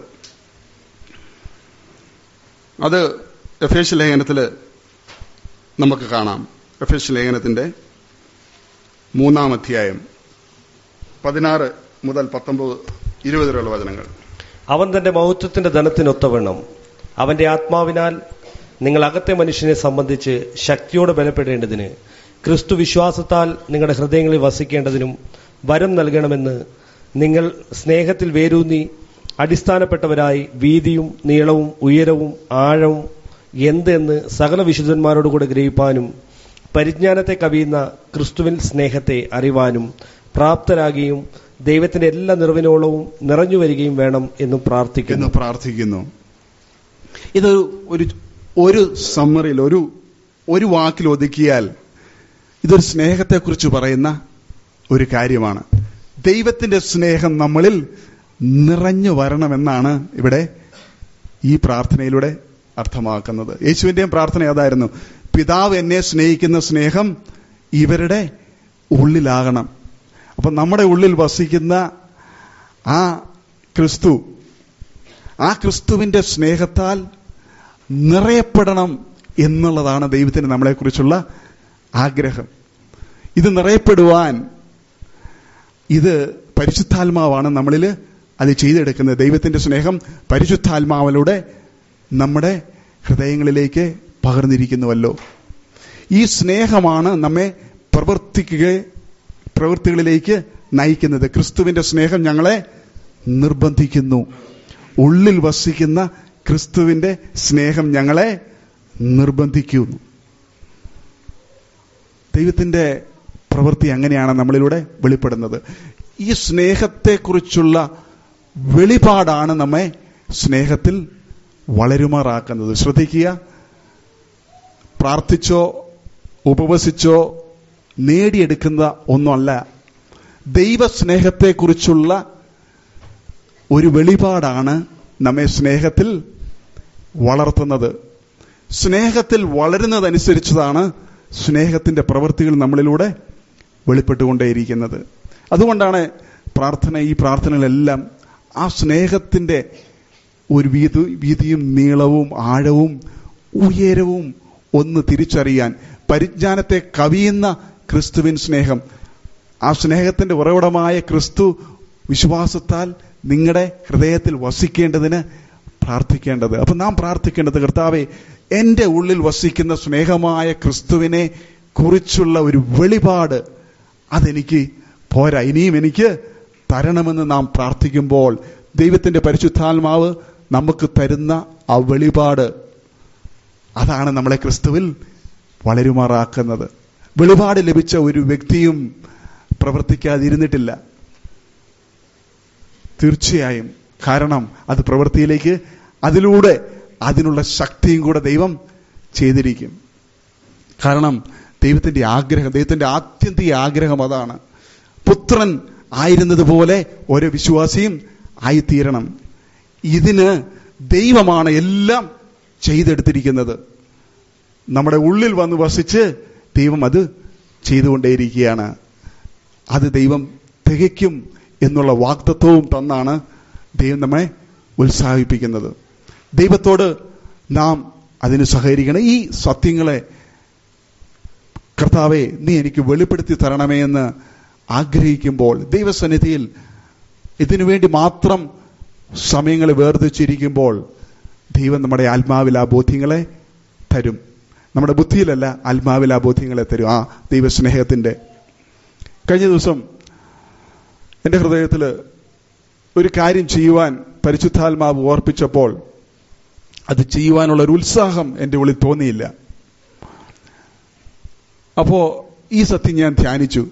അത് എഫേഷ്യ ലേഖനത്തില് നമുക്ക് കാണാം എഫേഷ്യ ലേഖനത്തിന്റെ മൂന്നാം അധ്യായം പതിനാറ് മുതൽ പത്തൊമ്പത് ഇരുപത് വരെയുള്ള വചനങ്ങൾ അവൻ തന്റെ മഹത്വത്തിന്റെ ധനത്തിനൊത്തവണ്ണം അവന്റെ ആത്മാവിനാൽ നിങ്ങൾ അകത്തെ മനുഷ്യനെ സംബന്ധിച്ച് ശക്തിയോടെ ബലപ്പെടേണ്ടതിന് ക്രിസ്തു വിശ്വാസത്താൽ നിങ്ങളുടെ ഹൃദയങ്ങളിൽ വസിക്കേണ്ടതിനും വരം നൽകണമെന്ന് നിങ്ങൾ സ്നേഹത്തിൽ വേരൂന്നി അടിസ്ഥാനപ്പെട്ടവരായി വീതിയും നീളവും ഉയരവും ആഴവും എന്തെന്ന് സകല വിശുദ്ധന്മാരോടുകൂടെ ഗ്രഹിപ്പാനും പരിജ്ഞാനത്തെ കവിയുന്ന ക്രിസ്തുവിൻ സ്നേഹത്തെ അറിവാനും പ്രാപ്തരാകുകയും ദൈവത്തിന്റെ എല്ലാ നിറവിനോളവും നിറഞ്ഞു വരികയും വേണം എന്നും പ്രാർത്ഥിക്കുന്നു എന്ന് പ്രാർത്ഥിക്കുന്നു ഇത് ഒരു ഒരു സമ്മറിയിൽ ഒരു ഒരു വാക്കിൽ ഒതുക്കിയാൽ ഇതൊരു സ്നേഹത്തെക്കുറിച്ച് പറയുന്ന ഒരു കാര്യമാണ് ദൈവത്തിന്റെ സ്നേഹം നമ്മളിൽ നിറഞ്ഞു വരണമെന്നാണ് ഇവിടെ ഈ പ്രാർത്ഥനയിലൂടെ അർത്ഥമാക്കുന്നത് യേശുവിന്റെയും പ്രാർത്ഥന അതായിരുന്നു പിതാവ് എന്നെ സ്നേഹിക്കുന്ന സ്നേഹം ഇവരുടെ ഉള്ളിലാകണം അപ്പൊ നമ്മുടെ ഉള്ളിൽ വസിക്കുന്ന ആ ക്രിസ്തു ആ ക്രിസ്തുവിന്റെ സ്നേഹത്താൽ നിറയപ്പെടണം എന്നുള്ളതാണ് ദൈവത്തിന് നമ്മളെക്കുറിച്ചുള്ള ആഗ്രഹം ഇത് നിറയപ്പെടുവാൻ ഇത് പരിശുദ്ധാത്മാവാണ് നമ്മളിൽ അത് ചെയ്തെടുക്കുന്നത് ദൈവത്തിന്റെ സ്നേഹം പരിശുദ്ധാത്മാവിലൂടെ നമ്മുടെ ഹൃദയങ്ങളിലേക്ക് പകർന്നിരിക്കുന്നുവല്ലോ ഈ സ്നേഹമാണ് നമ്മെ പ്രവർത്തിക്കുക പ്രവൃത്തികളിലേക്ക് നയിക്കുന്നത് ക്രിസ്തുവിന്റെ സ്നേഹം ഞങ്ങളെ നിർബന്ധിക്കുന്നു ഉള്ളിൽ വസിക്കുന്ന ക്രിസ്തുവിന്റെ സ്നേഹം ഞങ്ങളെ നിർബന്ധിക്കുന്നു ദൈവത്തിന്റെ പ്രവൃത്തി അങ്ങനെയാണ് നമ്മളിലൂടെ വെളിപ്പെടുന്നത് ഈ സ്നേഹത്തെക്കുറിച്ചുള്ള വെളിപാടാണ് നമ്മെ സ്നേഹത്തിൽ വളരുമാറാക്കുന്നത് ശ്രദ്ധിക്കുക പ്രാർത്ഥിച്ചോ ഉപവസിച്ചോ നേടിയെടുക്കുന്ന ഒന്നല്ല ദൈവസ്നേഹത്തെക്കുറിച്ചുള്ള ഒരു വെളിപാടാണ് നമ്മെ സ്നേഹത്തിൽ വളർത്തുന്നത് സ്നേഹത്തിൽ വളരുന്നതനുസരിച്ചതാണ് സ്നേഹത്തിന്റെ പ്രവൃത്തികൾ നമ്മളിലൂടെ വെളിപ്പെട്ടുകൊണ്ടേയിരിക്കുന്നത് അതുകൊണ്ടാണ് പ്രാർത്ഥന ഈ പ്രാർത്ഥനകളെല്ലാം ആ സ്നേഹത്തിന്റെ ഒരു വീതി വീതിയും നീളവും ആഴവും ഉയരവും ഒന്ന് തിരിച്ചറിയാൻ പരിജ്ഞാനത്തെ കവിയുന്ന ക്രിസ്തുവിൻ സ്നേഹം ആ സ്നേഹത്തിന്റെ ഉറവിടമായ ക്രിസ്തു വിശ്വാസത്താൽ നിങ്ങളുടെ ഹൃദയത്തിൽ വസിക്കേണ്ടതിന് പ്രാർത്ഥിക്കേണ്ടത് അപ്പൊ നാം പ്രാർത്ഥിക്കേണ്ടത് കർത്താവെ എന്റെ ഉള്ളിൽ വസിക്കുന്ന സ്നേഹമായ ക്രിസ്തുവിനെ കുറിച്ചുള്ള ഒരു വെളിപാട് അതെനിക്ക് പോരാ ഇനിയും എനിക്ക് തരണമെന്ന് നാം പ്രാർത്ഥിക്കുമ്പോൾ ദൈവത്തിന്റെ പരിശുദ്ധാത്മാവ് നമുക്ക് തരുന്ന ആ വെളിപാട് അതാണ് നമ്മളെ ക്രിസ്തുവിൽ വളരുമാറാക്കുന്നത് വെളിപാട് ലഭിച്ച ഒരു വ്യക്തിയും പ്രവർത്തിക്കാതിരുന്നിട്ടില്ല തീർച്ചയായും കാരണം അത് പ്രവൃത്തിയിലേക്ക് അതിലൂടെ അതിനുള്ള ശക്തിയും കൂടെ ദൈവം ചെയ്തിരിക്കും കാരണം ദൈവത്തിന്റെ ആഗ്രഹം ദൈവത്തിന്റെ ആത്യന്തിക ആഗ്രഹം അതാണ് പുത്രൻ ആയിരുന്നതുപോലെ ഓരോ വിശ്വാസിയും ആയിത്തീരണം ഇതിന് ദൈവമാണ് എല്ലാം ചെയ്തെടുത്തിരിക്കുന്നത് നമ്മുടെ ഉള്ളിൽ വന്ന് വസിച്ച് ദൈവം അത് ചെയ്തുകൊണ്ടേയിരിക്കുകയാണ് അത് ദൈവം തികയ്ക്കും എന്നുള്ള വാഗ്ദത്വവും തന്നാണ് ദൈവം നമ്മെ ഉത്സാഹിപ്പിക്കുന്നത് ദൈവത്തോട് നാം അതിന് സഹകരിക്കണം ഈ സത്യങ്ങളെ കർത്താവെ നീ എനിക്ക് വെളിപ്പെടുത്തി തരണമേ എന്ന് ആഗ്രഹിക്കുമ്പോൾ ദൈവസന്നിധിയിൽ ഇതിനുവേണ്ടി മാത്രം സമയങ്ങൾ വേർതിരിച്ചിരിക്കുമ്പോൾ ദൈവം നമ്മുടെ ആത്മാവിൽ ആ ബോധ്യങ്ങളെ തരും നമ്മുടെ ബുദ്ധിയിലല്ല ആത്മാവിൽ ആ ബോധ്യങ്ങളെ തരും ആ ദൈവസ്നേഹത്തിന്റെ കഴിഞ്ഞ ദിവസം എൻ്റെ ഹൃദയത്തിൽ ഒരു കാര്യം ചെയ്യുവാൻ പരിശുദ്ധാത്മാവ് ഓർപ്പിച്ചപ്പോൾ അത് ചെയ്യുവാനുള്ള ഒരു ഉത്സാഹം എൻ്റെ ഉള്ളിൽ തോന്നിയില്ല അപ്പോ ഈ സത്യം ഞാൻ ധ്യാനിച്ചു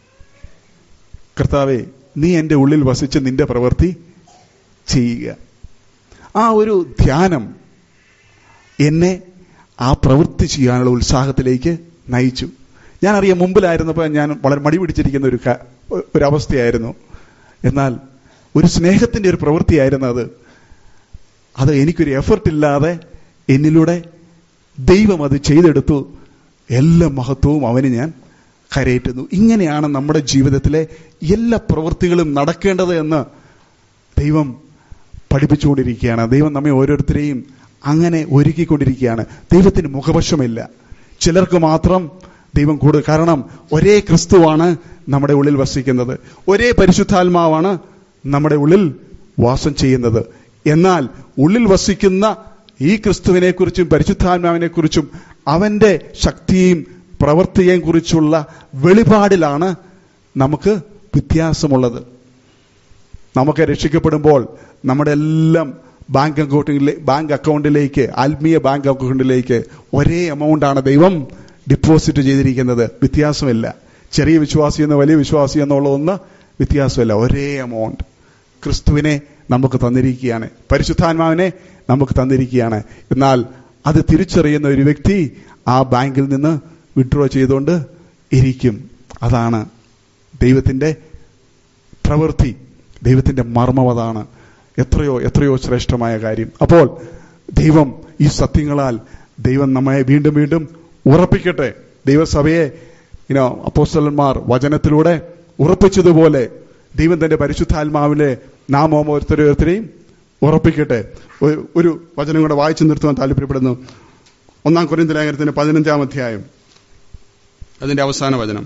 കർത്താവെ നീ എൻ്റെ ഉള്ളിൽ വസിച്ച് നിന്റെ പ്രവൃത്തി ചെയ്യുക ആ ഒരു ധ്യാനം എന്നെ ആ പ്രവൃത്തി ചെയ്യാനുള്ള ഉത്സാഹത്തിലേക്ക് നയിച്ചു ഞാൻ അറിയാം മുമ്പിലായിരുന്നപ്പോൾ ഞാൻ വളരെ മടി പിടിച്ചിരിക്കുന്ന ഒരു ഒരവസ്ഥയായിരുന്നു എന്നാൽ ഒരു സ്നേഹത്തിന്റെ ഒരു പ്രവൃത്തിയായിരുന്നു അത് അത് എനിക്കൊരു എഫർട്ട് ഇല്ലാതെ എന്നിലൂടെ ദൈവം അത് ചെയ്തെടുത്തു എല്ലാ മഹത്വവും അവന് ഞാൻ കരയേറ്റുന്നു ഇങ്ങനെയാണ് നമ്മുടെ ജീവിതത്തിലെ എല്ലാ പ്രവൃത്തികളും നടക്കേണ്ടത് എന്ന് ദൈവം പഠിപ്പിച്ചുകൊണ്ടിരിക്കുകയാണ് ദൈവം നമ്മെ ഓരോരുത്തരെയും അങ്ങനെ ഒരുക്കിക്കൊണ്ടിരിക്കുകയാണ് ദൈവത്തിന് മുഖവശമില്ല ചിലർക്ക് മാത്രം ദൈവം കൂടുതൽ കാരണം ഒരേ ക്രിസ്തുവാണ് നമ്മുടെ ഉള്ളിൽ വസിക്കുന്നത് ഒരേ പരിശുദ്ധാത്മാവാണ് നമ്മുടെ ഉള്ളിൽ വാസം ചെയ്യുന്നത് എന്നാൽ ഉള്ളിൽ വസിക്കുന്ന ഈ ക്രിസ്തുവിനെ കുറിച്ചും പരിശുദ്ധാത്മാവിനെ കുറിച്ചും അവന്റെ ശക്തിയും പ്രവൃത്തിയെയും കുറിച്ചുള്ള വെളിപാടിലാണ് നമുക്ക് വ്യത്യാസമുള്ളത് നമുക്ക് രക്ഷിക്കപ്പെടുമ്പോൾ നമ്മുടെ എല്ലാം ബാങ്ക് അക്കൗണ്ടിലെ ബാങ്ക് അക്കൗണ്ടിലേക്ക് ആത്മീയ ബാങ്ക് അക്കൗണ്ടിലേക്ക് ഒരേ എമൗണ്ട് ആണ് ദൈവം ഡിപ്പോസിറ്റ് ചെയ്തിരിക്കുന്നത് വ്യത്യാസമില്ല ചെറിയ വിശ്വാസി എന്ന വലിയ വിശ്വാസി എന്നുള്ളതൊന്ന് വ്യത്യാസമില്ല ഒരേ എമൗണ്ട് ക്രിസ്തുവിനെ നമുക്ക് തന്നിരിക്കുകയാണ് പരിശുദ്ധാത്മാവിനെ നമുക്ക് തന്നിരിക്കുകയാണ് എന്നാൽ അത് തിരിച്ചറിയുന്ന ഒരു വ്യക്തി ആ ബാങ്കിൽ നിന്ന് വിഡ്രോ ചെയ്തുകൊണ്ട് ഇരിക്കും അതാണ് ദൈവത്തിന്റെ പ്രവൃത്തി ദൈവത്തിന്റെ മർമ്മം അതാണ് എത്രയോ എത്രയോ ശ്രേഷ്ഠമായ കാര്യം അപ്പോൾ ദൈവം ഈ സത്യങ്ങളാൽ ദൈവം നമ്മെ വീണ്ടും വീണ്ടും ഉറപ്പിക്കട്ടെ ദൈവസഭയെ ഇനോ അപ്പോസ്റ്റലന്മാർ വചനത്തിലൂടെ ഉറപ്പിച്ചതുപോലെ ദൈവം തന്റെ പരിശുദ്ധാത്മാവിലെ നാം ഓരോരുത്തരോരുത്തരെയും ഉറപ്പിക്കട്ടെ ഒരു വചനം കൂടെ വായിച്ചു നിർത്തുവാൻ താല്പര്യപ്പെടുന്നു ഒന്നാം കുറിന്ത ലേഖനത്തിന്റെ പതിനഞ്ചാം അധ്യായം അതിന്റെ അവസാന വചനം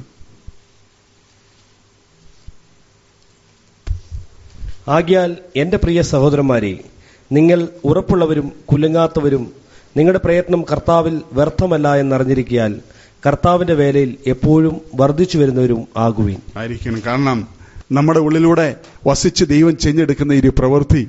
ആകിയാൽ എന്റെ പ്രിയ സഹോദരന്മാരെ നിങ്ങൾ ഉറപ്പുള്ളവരും കുലുങ്ങാത്തവരും നിങ്ങളുടെ പ്രയത്നം കർത്താവിൽ വ്യർത്ഥമല്ല എന്നറിഞ്ഞിരിക്കിയാൽ കർത്താവിന്റെ വേലയിൽ എപ്പോഴും വർദ്ധിച്ചു വരുന്നവരും ആകുവിൻ ആയിരിക്കണം കാരണം നമ്മുടെ ഉള്ളിലൂടെ വസിച്ച് ദൈവം ചെഞ്ഞെടുക്കുന്ന ഈ പ്രവൃത്തി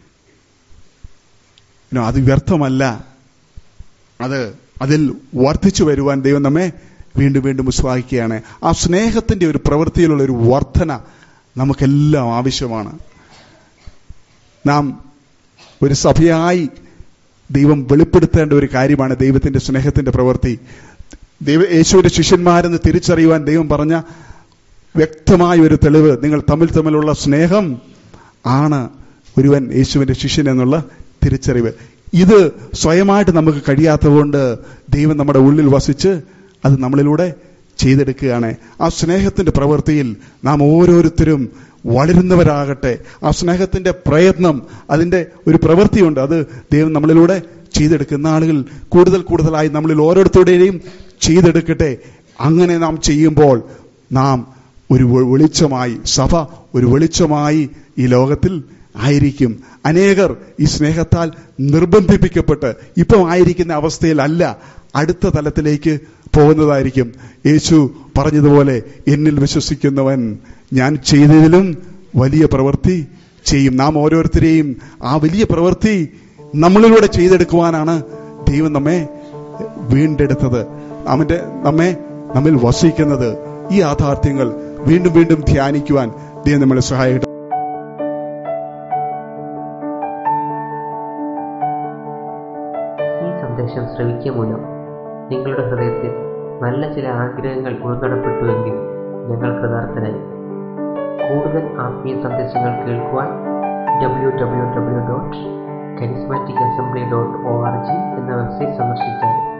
അത് വ്യർത്ഥമല്ല അത് അതിൽ വർദ്ധിച്ചു വരുവാൻ ദൈവം നമ്മെ വീണ്ടും വീണ്ടും ഉത്സാഹിക്കുകയാണ് ആ സ്നേഹത്തിന്റെ ഒരു പ്രവൃത്തിയിലുള്ള ഒരു വർധന നമുക്കെല്ലാം ആവശ്യമാണ് നാം ഒരു സഭയായി ദൈവം വെളിപ്പെടുത്തേണ്ട ഒരു കാര്യമാണ് ദൈവത്തിന്റെ സ്നേഹത്തിന്റെ പ്രവൃത്തി ദൈവ യേശുവിന്റെ ശിഷ്യന്മാരെന്ന് തിരിച്ചറിയുവാൻ ദൈവം പറഞ്ഞ വ്യക്തമായ ഒരു തെളിവ് നിങ്ങൾ തമ്മിൽ തമ്മിലുള്ള സ്നേഹം ആണ് ഒരുവൻ യേശുവിന്റെ ശിഷ്യൻ എന്നുള്ള തിരിച്ചറിവ് ഇത് സ്വയമായിട്ട് നമുക്ക് കഴിയാത്തതുകൊണ്ട് ദൈവം നമ്മുടെ ഉള്ളിൽ വസിച്ച് അത് നമ്മളിലൂടെ ചെയ്തെടുക്കുകയാണ് ആ സ്നേഹത്തിന്റെ പ്രവൃത്തിയിൽ നാം ഓരോരുത്തരും വളരുന്നവരാകട്ടെ ആ സ്നേഹത്തിന്റെ പ്രയത്നം അതിന്റെ ഒരു പ്രവൃത്തിയുണ്ട് അത് ദൈവം നമ്മളിലൂടെ ചെയ്തെടുക്കുന്ന ആളുകൾ കൂടുതൽ കൂടുതലായി നമ്മളിൽ ഓരോരുത്തരുടെയും ചെയ്തെടുക്കട്ടെ അങ്ങനെ നാം ചെയ്യുമ്പോൾ നാം ഒരു വെ- വെളിച്ചമായി സഭ ഒരു വെളിച്ചമായി ഈ ലോകത്തിൽ ആയിരിക്കും അനേകർ ഈ സ്നേഹത്താൽ നിർബന്ധിപ്പിക്കപ്പെട്ട് ഇപ്പം ആയിരിക്കുന്ന അവസ്ഥയിലല്ല അടുത്ത തലത്തിലേക്ക് പോകുന്നതായിരിക്കും യേശു പറഞ്ഞതുപോലെ എന്നിൽ വിശ്വസിക്കുന്നവൻ ഞാൻ ചെയ്തതിലും വലിയ പ്രവൃത്തി ചെയ്യും നാം ഓരോരുത്തരെയും ആ വലിയ പ്രവൃത്തി നമ്മളിലൂടെ ചെയ്തെടുക്കുവാനാണ് ദൈവം നമ്മെ വീണ്ടെടുത്തത് അവന്റെ നമ്മെ നമ്മിൽ വസിക്കുന്നത് ഈ യാഥാർത്ഥ്യങ്ങൾ വീണ്ടും വീണ്ടും ധ്യാനിക്കുവാൻ ദൈവം നമ്മളെ സഹായിക്കട്ടെ ഈ സന്ദേശം ശ്രവിക്കുക മൂലം നിങ്ങളുടെ ഹൃദയത്തിൽ നല്ല ചില ആഗ്രഹങ്ങൾ ഉൾക്കടപ്പെട്ടുവെങ്കിൽ ഞങ്ങൾ കൃതാർത്ഥരായി കൂടുതൽ ആത്മീയ സന്ദേശങ്ങൾ കേൾക്കുവാൻ W W W dot charismatic assembly dot O R G എന്ന വെബ്സൈറ്റ് സന്ദർശിച്ചാൽ